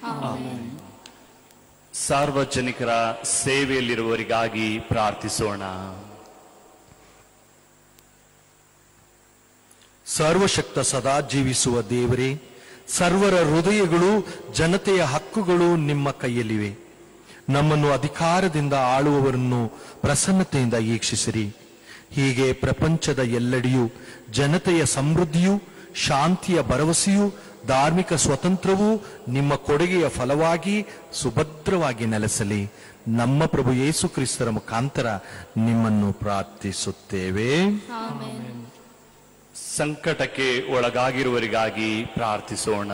ಸಾರ್ವಜನಿಕರ ಸೇವೆಯಲ್ಲಿರುವವರಿಗಾಗಿ ಪ್ರಾರ್ಥಿಸೋಣ ಸರ್ವಶಕ್ತ ಸದಾ ಜೀವಿಸುವ ದೇವರೇ ಸರ್ವರ ಹೃದಯಗಳು ಜನತೆಯ ಹಕ್ಕುಗಳು ನಿಮ್ಮ ಕೈಯಲ್ಲಿವೆ ನಮ್ಮನ್ನು ಅಧಿಕಾರದಿಂದ ಆಳುವವರನ್ನು ಪ್ರಸನ್ನತೆಯಿಂದ ಈಕ್ಷಿಸಿರಿ ಹೀಗೆ ಪ್ರಪಂಚದ ಎಲ್ಲೆಡೆಯೂ ಜನತೆಯ ಸಮೃದ್ಧಿಯೂ ಶಾಂತಿಯ ಭರವಸೆಯೂ ಧಾರ್ಮಿಕ ಸ್ವತಂತ್ರವೂ ನಿಮ್ಮ ಕೊಡುಗೆಯ ಫಲವಾಗಿ ಸುಭದ್ರವಾಗಿ ನೆಲೆಸಲಿ ನಮ್ಮ ಪ್ರಭು ಯೇಸು ಕ್ರಿಸ್ತರ ಮುಖಾಂತರ ನಿಮ್ಮನ್ನು ಪ್ರಾರ್ಥಿಸುತ್ತೇವೆ ಸಂಕಟಕ್ಕೆ ಒಳಗಾಗಿರುವವರಿಗಾಗಿ ಪ್ರಾರ್ಥಿಸೋಣ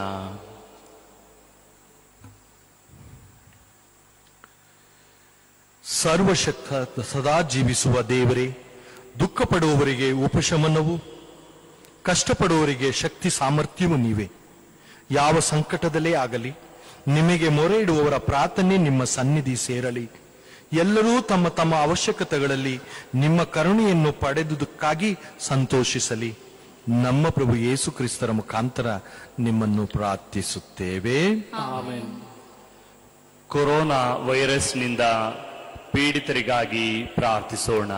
ಸರ್ವಶಕ್ತ ಸದಾ ಜೀವಿಸುವ ದೇವರೇ ದುಃಖ ಪಡುವವರಿಗೆ ಉಪಶಮನವು ಕಷ್ಟಪಡುವವರಿಗೆ ಶಕ್ತಿ ಸಾಮರ್ಥ್ಯವೂ ನೀವೇ ಯಾವ ಸಂಕಟದಲ್ಲೇ ಆಗಲಿ ನಿಮಗೆ ಮೊರೆ ಇಡುವವರ ಪ್ರಾರ್ಥನೆ ನಿಮ್ಮ ಸನ್ನಿಧಿ ಸೇರಲಿ ಎಲ್ಲರೂ ತಮ್ಮ ತಮ್ಮ ಅವಶ್ಯಕತೆಗಳಲ್ಲಿ ನಿಮ್ಮ ಕರುಣೆಯನ್ನು ಪಡೆದುದಕ್ಕಾಗಿ ಸಂತೋಷಿಸಲಿ ನಮ್ಮ ಪ್ರಭು ಯೇಸು ಕ್ರಿಸ್ತರ ಮುಖಾಂತರ ನಿಮ್ಮನ್ನು ಪ್ರಾರ್ಥಿಸುತ್ತೇವೆ ಕೊರೋನಾ ವೈರಸ್ನಿಂದ ಪೀಡಿತರಿಗಾಗಿ ಪ್ರಾರ್ಥಿಸೋಣ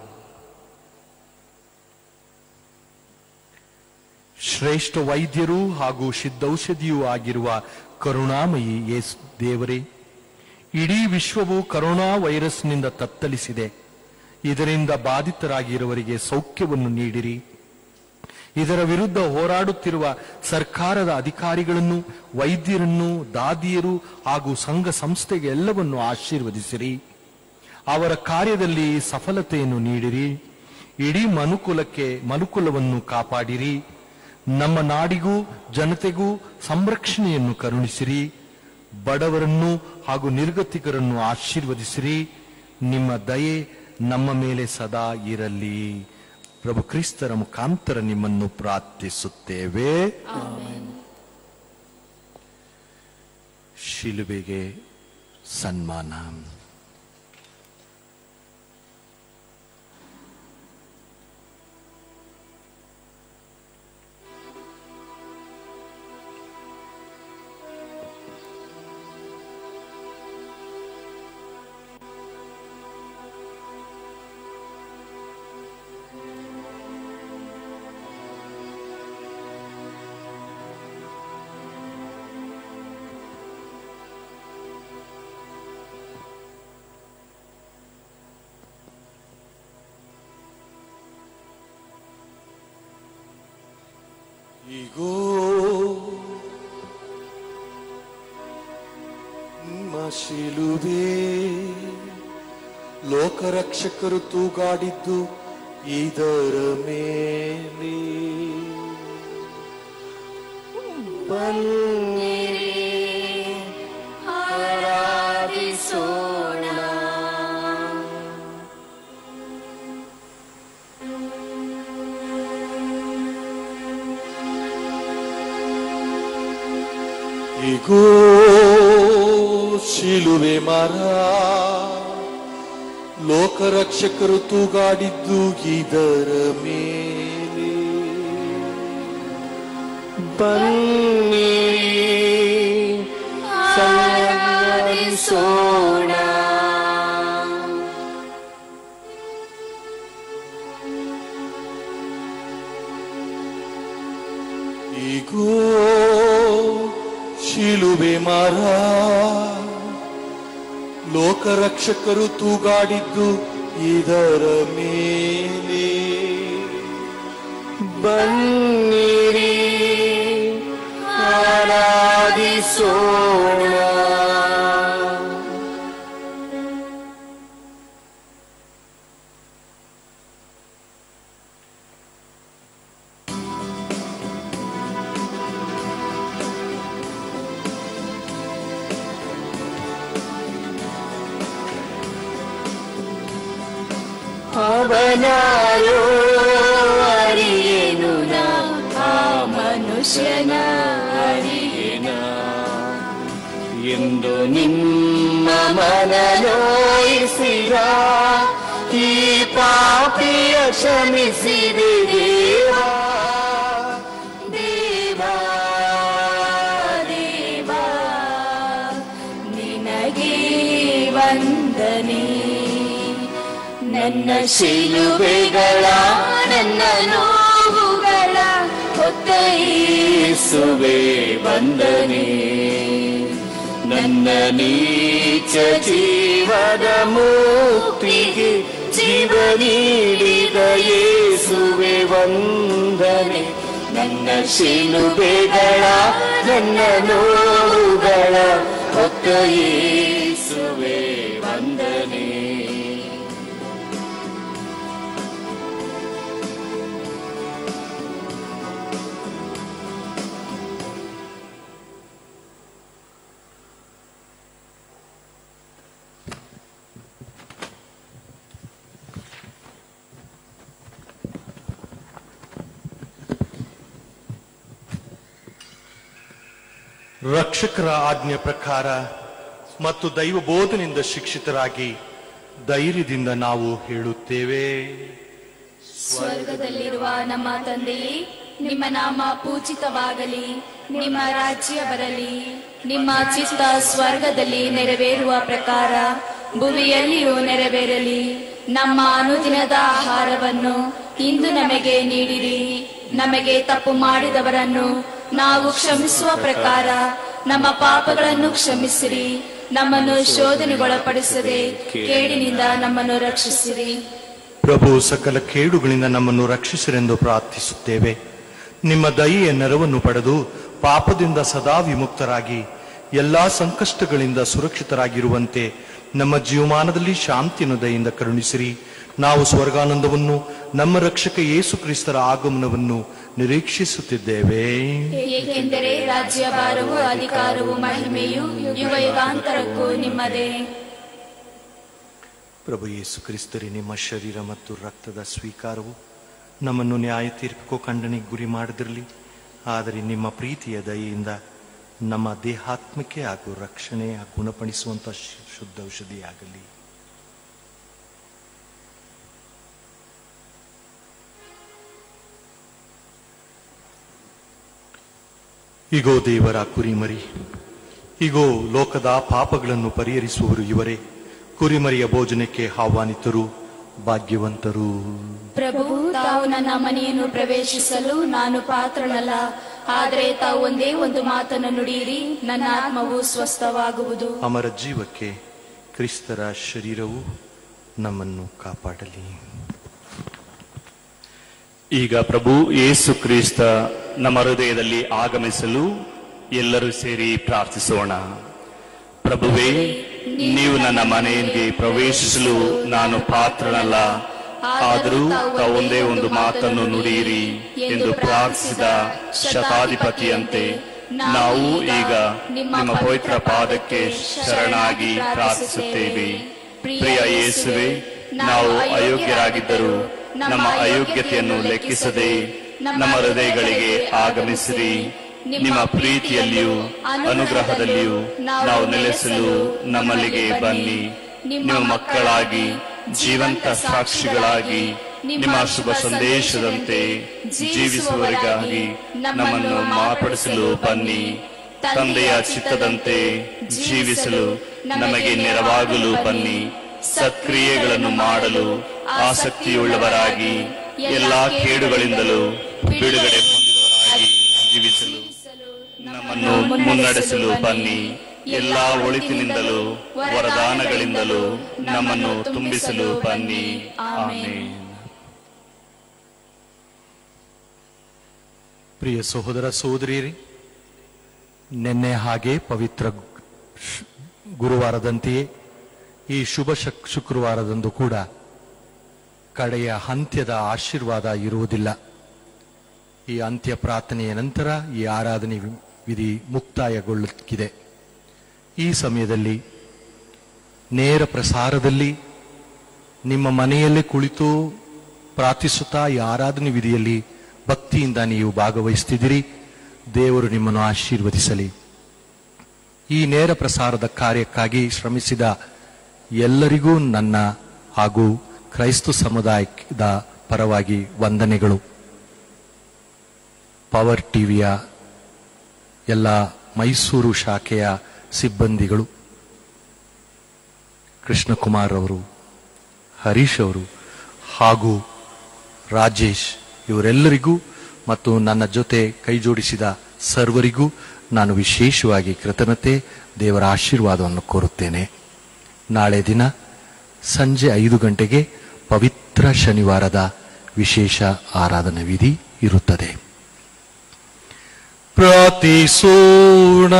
ಶ್ರೇಷ್ಠ ವೈದ್ಯರು ಹಾಗೂ ಸಿದ್ಧೌಷಧಿಯೂ ಆಗಿರುವ ಕರುಣಾಮಯಿ ಯೇಸು ದೇವರೇ ಇಡೀ ವಿಶ್ವವು ಕರೋನಾ ವೈರಸ್ನಿಂದ ತತ್ತಲಿಸಿದೆ ಇದರಿಂದ ಬಾಧಿತರಾಗಿರುವವರಿಗೆ ಸೌಖ್ಯವನ್ನು ನೀಡಿರಿ ಇದರ ವಿರುದ್ಧ ಹೋರಾಡುತ್ತಿರುವ ಸರ್ಕಾರದ ಅಧಿಕಾರಿಗಳನ್ನು ವೈದ್ಯರನ್ನು ದಾದಿಯರು ಹಾಗೂ ಸಂಘ ಸಂಸ್ಥೆಗೆ ಎಲ್ಲವನ್ನು ಆಶೀರ್ವದಿಸಿರಿ ಅವರ ಕಾರ್ಯದಲ್ಲಿ ಸಫಲತೆಯನ್ನು ನೀಡಿರಿ ಇಡೀ ಮನುಕುಲಕ್ಕೆ ಮನುಕುಲವನ್ನು ಕಾಪಾಡಿರಿ ನಮ್ಮ ನಾಡಿಗೂ ಜನತೆಗೂ ಸಂರಕ್ಷಣೆಯನ್ನು ಕರುಣಿಸಿರಿ ಬಡವರನ್ನು ಹಾಗೂ ನಿರ್ಗತಿಕರನ್ನು ಆಶೀರ್ವದಿಸಿರಿ ನಿಮ್ಮ ದಯೆ ನಮ್ಮ ಮೇಲೆ ಸದಾ ಇರಲಿ ಪ್ರಭು ಕ್ರಿಸ್ತರ ಮುಖಾಂತರ ನಿಮ್ಮನ್ನು ಪ್ರಾರ್ಥಿಸುತ್ತೇವೆ ಶಿಲುಬೆಗೆ ಸನ್ಮಾನ ಇಗೋ ನಿಮ್ಮ ಶಿಲುಬೆ ಲೋಕರಕ್ಷಕರು ತೂಗಾಡಿದ್ದು ಇದರ ಮೇಲೆ ಇಗೋ ಶಿಲುವೆ ಮರ ಲೋಕರಕ್ಷಕರು ತೂಗಾಡಿದ್ದು ಇದರ ಮೇಲೆ ಬನ್ನಿ ಶಿಲುಬೆ ಮಾರ ಲೋಕರಕ್ಷಕರು ತೂಗಾಡಿದ್ದು ಇದರ ಮೇಲೆ ಬನ್ನಿರಿ ಆರಾಧಿಸೋಣ ಅವನಾರೋ ಅರಿಯೇನು ನಾ ಆ ಮನುಷ್ಯನ ಅರಿಯೇನ ಎಂದು ನಿಮ್ಮ ಮನನೋಯಿಸಿದ ಈ ಪಾಪಿಯ ಕ್ಷಮಿಸಿದೆ ದೇವಾ ದೇವಾ ದೇವಾ ನಿನಗೆ ವಂದನೆ ನನ್ನ ಶಿಲುಬೆಗಳ ನನ್ನ ನೋವುಗಳ ಹೊತ್ತ ಯೇಸುವೆ ವಂದನೆ ನನ್ನ ನೀಚ ಜೀವದ ಮುಕ್ತಿಗೆ ಜೀವ ನೀಡಿದ ಯೇಸುವೆ ವಂದನೆ ನನ್ನ ಶಿಲುಬೆಗಳ ನನ್ನ ನೋವುಗಳ ಹೊತ್ತ ಯೇಸುವೆ ವಂದನೆ ರಕ್ಷಕರ ಆಜ್ಞೆ ಪ್ರಕಾರ ಮತ್ತು ದೈವ ಬೋಧನೆಯಿಂದ ಶಿಕ್ಷಿತರಾಗಿ ಧೈರ್ಯದಿಂದ ನಾವು ಹೇಳುತ್ತೇವೆ ಸ್ವರ್ಗದಲ್ಲಿರುವ ನಮ್ಮ ತಂದೆಯೇ ನಿಮ್ಮ ನಾಮ ಪೂಜಿತವಾಗಲಿ ನಿಮ್ಮ ರಾಜ್ಯ ಬರಲಿ ನಿಮ್ಮ ಚಿತ್ತ ಸ್ವರ್ಗದಲ್ಲಿ ನೆರವೇರುವ ಪ್ರಕಾರ ಭೂಮಿಯಲ್ಲಿಯೂ ನೆರವೇರಲಿ ನಮ್ಮ ಅನುದಿನದ ಆಹಾರವನ್ನು ಇಂದು ನಮಗೆ ನೀಡಿರಿ ನಮಗೆ ತಪ್ಪು ಮಾಡಿದವರನ್ನು ನಾವು ಕ್ಷಮಿಸುವ ಪ್ರಕಾರ ನಮ್ಮ ಪಾಪಗಳನ್ನು ಕ್ಷಮಿಸಿರಿ ನಮ್ಮನ್ನು ಶೋಧನೆಗೊಳಪಡಿಸದೆ ಕೇಡಿನಿಂದ ನಮ್ಮನ್ನು ರಕ್ಷಿಸಿರಿ ಪ್ರಭು ಸಕಲ ಕೇಡುಗಳಿಂದ ನಮ್ಮನ್ನು ರಕ್ಷಿಸಿರೆಂದು ಪ್ರಾರ್ಥಿಸುತ್ತೇವೆ ನಿಮ್ಮ ದಯೆಯ ನೆರವನ್ನು ಪಡೆದು ಪಾಪದಿಂದ ಸದಾ ವಿಮುಕ್ತರಾಗಿ ಎಲ್ಲಾ ಸಂಕಷ್ಟಗಳಿಂದ ಸುರಕ್ಷಿತರಾಗಿರುವಂತೆ ನಮ್ಮ ಜೀವಮಾನದಲ್ಲಿ ಶಾಂತಿಯನ್ನು ದಯೆಯಿಂದ ಕರುಣಿಸಿರಿ ನಾವು ಸ್ವರ್ಗಾನಂದವನ್ನು ನಮ್ಮ ರಕ್ಷಕ ಯೇಸು ಕ್ರಿಸ್ತರ ಆಗಮನವನ್ನು ನಿರೀಕ್ಷಿಸುತ್ತಿದ್ದೇವೆ ಏಕೆಂದರೆ ರಾಜ್ಯ ಭಾರವು ಅಧಿಕಾರವು ಮಹಿಮೆಯು ಯುಗ ಯುಗಾಂತರಕ್ಕೂ ನಿಮ್ಮದೇ ಪ್ರಭು ಯೇಸು ಕ್ರಿಸ್ತರಿ ನಿಮ್ಮ ಶರೀರ ಮತ್ತು ರಕ್ತದ ಸ್ವೀಕಾರವು ನಮ್ಮನ್ನು ನ್ಯಾಯ ತೀರ್ಪು ಖಂಡನೆಗೆ ಗುರಿ ಮಾಡದಿರಲಿ ಆದರೆ ನಿಮ್ಮ ಪ್ರೀತಿಯ ದಯೆಯಿಂದ ನಮ್ಮ ದೇಹಾತ್ಮಕ್ಕೆ ಹಾಗೂ ರಕ್ಷಣೆ ಗುಣಪಡಿಸುವಂತ ಶು- ಶುದ್ಧ ಔಷಧಿಯಾಗಲಿ ಇಗೋ ದೇವರ ಕುರಿಮರಿ ಇಗೋ ಲೋಕದ ಪಾಪಗಳನ್ನು ಪರಿಹರಿಸುವವರು ಇವರೇ ಕುರಿಮರಿಯ ಭೋಜನಕ್ಕೆ ಆಹ್ವಾನಿತರು ಭಾಗ್ಯವಂತರು ಪ್ರಭು ತಾವು ನನ್ನ ಮನೆಯನ್ನು ಪ್ರವೇಶಿಸಲು ನಾನು ಪಾತ್ರನಲ್ಲ ಆದರೆ ತಾವು ಒಂದೇ ಒಂದು ಮಾತನ್ನು ನುಡಿಯಿರಿ ನನ್ನ ಆತ್ಮವು ಸ್ವಸ್ಥವಾಗುವುದು ಅಮರ ಜೀವಕ್ಕೆ ಕ್ರಿಸ್ತರ ಶರೀರವು ನಮ್ಮನ್ನು ಕಾಪಾಡಲಿ ಈಗ ಪ್ರಭು ಯೇಸು ಕ್ರಿಸ್ತ ನಮ್ಮ ಹೃದಯದಲ್ಲಿ ಆಗಮಿಸಲು ಎಲ್ಲರೂ ಸೇರಿ ಪ್ರಾರ್ಥಿಸೋಣ ಪ್ರಭುವೇ ನೀವು ನನ್ನ ಮನೆಯಲ್ಲಿ ಪ್ರವೇಶಿಸಲು ನಾನು ಪಾತ್ರನಲ್ಲ ಆದರೂ ತಾವು ಒಂದೇ ಒಂದು ಮಾತನ್ನು ನುಡಿಯಿರಿ ಎಂದು ಪ್ರಾರ್ಥಿಸಿದ ಶತಾಧಿಪತಿಯಂತೆ ನಾವು ಈಗ ನಿಮ್ಮ ಪವಿತ್ರ ಪಾದಕ್ಕೆ ಶರಣಾಗಿ ಪ್ರಾರ್ಥಿಸುತ್ತೇವೆ ಪ್ರಿಯ ಯೇಸುವೆ ನಾವು ಅಯೋಗ್ಯರಾಗಿದ್ದರೂ ನಮ್ಮ ಅಯೋಗ್ಯತೆಯನ್ನು ಲೆಕ್ಕಿಸದೆ ನಮ್ಮ ಹೃದಯಗಳಿಗೆ ಆಗಮಿಸಿರಿ ನಿಮ್ಮ ಪ್ರೀತಿಯಲ್ಲಿಯೂ ಅನುಗ್ರಹದಲ್ಲಿಯೂ ನಾವು ನೆಲೆಸಲು ನಮ್ಮಲ್ಲಿಗೆ ಬನ್ನಿ ನಿಮ್ಮ ಮಕ್ಕಳಾಗಿ ಜೀವಂತ ಸಾಕ್ಷಿಗಳಾಗಿ ನಿಮ್ಮ ಶುಭ ಸಂದೇಶದಂತೆ ಜೀವಿಸುವವರಿಗಾಗಿ ನಮ್ಮನ್ನು ಮಾರ್ಪಡಿಸಲು ಬನ್ನಿ ತಂದೆಯ ಚಿತ್ತದಂತೆ ಜೀವಿಸಲು ನಮಗೆ ನೆರವಾಗಲು ಬನ್ನಿ ಸತ್ಕ್ರಿಯೆಗಳನ್ನು ಮಾಡಲು ಆಸಕ್ತಿಯುಳ್ಳವರಾಗಿ ಎಲ್ಲಾ ಕೇಡುಗಳಿಂದಲೂ ಬಿಡುಗಡೆ ಹೊಂದಿದವರಾಗಿ ಜೀವಿಸಲು ನಮ್ಮ ನಮ್ಮನ್ನು ಮುನ್ನಡೆಸಲು ಬನ್ನಿ ಎಲ್ಲಾ ಒಳಿತಿನಿಂದಲೂ ವರದಾನಗಳಿಂದಲೂ ನಮ್ಮನ್ನು ತುಂಬಿಸಲು ಬನ್ನಿ ಆಮೇನ್ ಪ್ರಿಯ ಸಹೋದರ ಸಹೋದರಿಯರೇ ನಿನ್ನೆ ಹಾಗೆ ಪವಿತ್ರ ಶ್- ಗುರುವಾರದಂತೆಯೇ ಈ ಶುಭ ಶಕ್ ಶುಕ್ರವಾರದಂದು ಕೂಡ ಕಡೆಯ ಅಂತ್ಯದ ಆಶೀರ್ವಾದ ಇರುವುದಿಲ್ಲ ಈ ಅಂತ್ಯ ಪ್ರಾರ್ಥನೆಯ ನಂತರ ಈ ಆರಾಧನೆ ವಿ- ವಿಧಿ ಮುಕ್ತಾಯಗೊಳ್ಳುತ್ತಿದೆ ಈ ಸಮಯದಲ್ಲಿ ನೇರ ಪ್ರಸಾರದಲ್ಲಿ ನಿಮ್ಮ ಮನೆಯಲ್ಲೇ ಕುಳಿತು ಪ್ರಾರ್ಥಿಸುತ್ತಾ ಈ ಆರಾಧನೆ ವಿಧಿಯಲ್ಲಿ ಭಕ್ತಿಯಿಂದ ನೀವು ಭಾಗವಹಿಸುತ್ತಿದ್ದೀರಿ ದೇವರು ನಿಮ್ಮನ್ನು ಆಶೀರ್ವದಿಸಲಿ ಈ ನೇರ ಪ್ರಸಾರದ ಕಾರ್ಯಕ್ಕಾಗಿ ಶ್ರಮಿಸಿದ ಎಲ್ಲರಿಗೂ ನನ್ನ ಹಾಗೂ ಕ್ರೈಸ್ತ ಸಮುದಾಯದ ಪರವಾಗಿ ವಂದನೆಗಳು ಪವರ್ ಟಿವಿಯ ಎಲ್ಲ ಮೈಸೂರು ಶಾಖೆಯ ಸಿಬ್ಬಂದಿಗಳು ಕೃಷ್ಣಕುಮಾರ್ ಅವರು ಹರೀಶ್ ಅವರು ಹಾಗೂ ರಾಜೇಶ್ ಇವರೆಲ್ಲರಿಗೂ ಮತ್ತು ನನ್ನ ಜೊತೆ ಕೈ ಜೋಡಿಸಿದ ಸರ್ವರಿಗೂ ನಾನು ವಿಶೇಷವಾಗಿ ಕೃತಜ್ಞತೆ ದೇವರ ಆಶೀರ್ವಾದವನ್ನು ಕೋರುತ್ತೇನೆ ನಾಳೆ ದಿನ ಸಂಜೆ ಐದು ಗಂಟೆಗೆ ಪವಿತ್ರ ಶನಿವಾರದ ವಿಶೇಷ ಆರಾಧನಾ ವಿಧಿ ಇರುತ್ತದೆ ಪ್ರಾರ್ಥಿಸೋಣ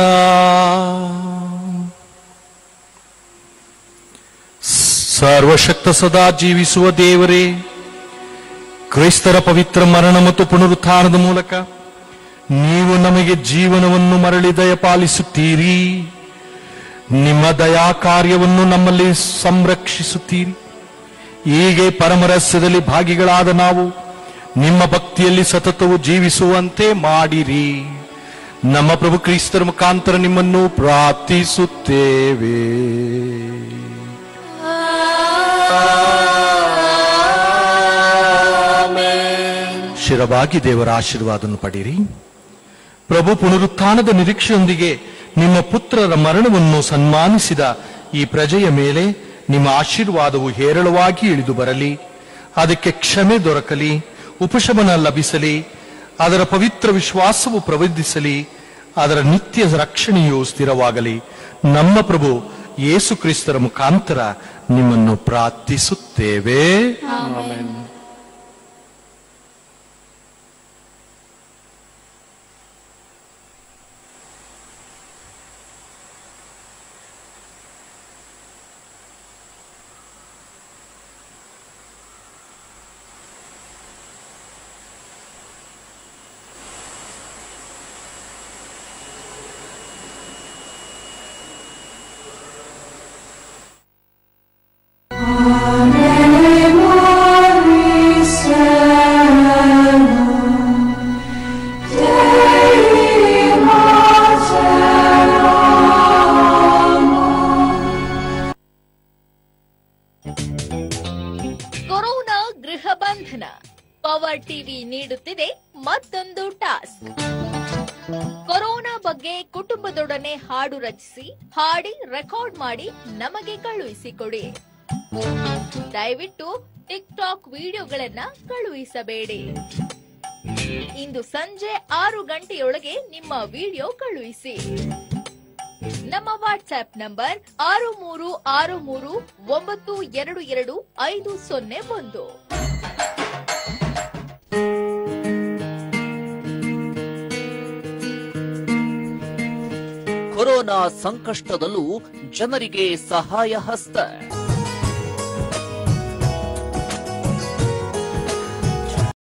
ಸರ್ವಶಕ್ತ ಸದಾ ಜೀವಿಸುವ ದೇವರೇ ಕ್ರೈಸ್ತರ ಪವಿತ್ರ ಮರಣ ಮತ್ತು ಪುನರುತ್ಥಾನದ ಮೂಲಕ ನೀವು ನಮಗೆ ಜೀವನವನ್ನು ಮರಳಿ ದಯಪಾಲಿಸುತ್ತೀರಿ ನಿಮ್ಮ ದಯಾ ಕಾರ್ಯವನ್ನು ನಮ್ಮಲ್ಲಿ ಸಂರಕ್ಷಿಸುತ್ತೀರಿ ಹೀಗೆ ಪರಮರಸ್ಯದಲ್ಲಿ ಭಾಗಿಗಳಾದ ನಾವು ನಿಮ್ಮ ಭಕ್ತಿಯಲ್ಲಿ ಸತತವು ಜೀವಿಸುವಂತೆ ಮಾಡಿರಿ ನಮ್ಮ ಪ್ರಭು ಕ್ರಿಸ್ತರ ಮುಖಾಂತರ ನಿಮ್ಮನ್ನು ಪ್ರಾರ್ಥಿಸುತ್ತೇವೆ ಶಿರವಾಗಿ ದೇವರ ಆಶೀರ್ವಾದವನ್ನು ಪಡೀರಿ ಪ್ರಭು ಪುನರುತ್ಥಾನದ ನಿರೀಕ್ಷೆಯೊಂದಿಗೆ ನಿಮ್ಮ ಪುತ್ರರ ಮರಣವನ್ನು ಸನ್ಮಾನಿಸಿದ ಈ ಪ್ರಜೆಯ ಮೇಲೆ ನಿಮ್ಮ ಆಶೀರ್ವಾದವು ಹೇರಳವಾಗಿ ಇಳಿದು ಬರಲಿ ಅದಕ್ಕೆ ಕ್ಷಮೆ ದೊರಕಲಿ ಉಪಶಮನ ಲಭಿಸಲಿ ಅದರ ಪವಿತ್ರ ವಿಶ್ವಾಸವು ಪ್ರವರ್ಧಿಸಲಿ ಅದರ ನಿತ್ಯ ರಕ್ಷಣೆಯು ಸ್ಥಿರವಾಗಲಿ ನಮ್ಮ ಪ್ರಭು ಯೇಸು ಕ್ರಿಸ್ತರ ಮುಖಾಂತರ ನಿಮ್ಮನ್ನು ಪ್ರಾರ್ಥಿಸುತ್ತೇವೆ ಕೊರೋನಾ ಗೃಹ ಬಂಧನ ಪವರ್ ಟಿವಿ ನೀಡುತ್ತಿದೆ ಮತ್ತೊಂದು ಟಾಸ್ಕ್ ಕೊರೋನಾ ಬಗ್ಗೆ ಕುಟುಂಬದೊಡನೆ ಹಾಡು ರಚಿಸಿ ಹಾಡಿ ರೆಕಾರ್ಡ್ ಮಾಡಿ ನಮಗೆ ಕಳುಹಿಸಿಕೊಡಿ ದಯವಿಟ್ಟು ಟಿಕ್ ಟಾಕ್ ವಿಡಿಯೋಗಳನ್ನ ಕಳುಹಿಸಬೇಡಿ ಇಂದು ಸಂಜೆ ಆರು ಗಂಟೆಯೊಳಗೆ ನಿಮ್ಮ ವಿಡಿಯೋ ಕಳುಹಿಸಿ ನಮ್ಮ ವಾಟ್ಸ್ಆಪ್ ನಂಬರ್ ಆರು ಮೂರು ಆರು ಮೂರು ಒಂಬತ್ತು ಎರಡು ಎರಡು ಐದು ಸೊನ್ನೆ ಒಂದು ಕೊರೋನಾ ಸಂಕಷ್ಟದಲ್ಲೂ ಜನರಿಗೆ ಸಹಾಯ ಹಸ್ತ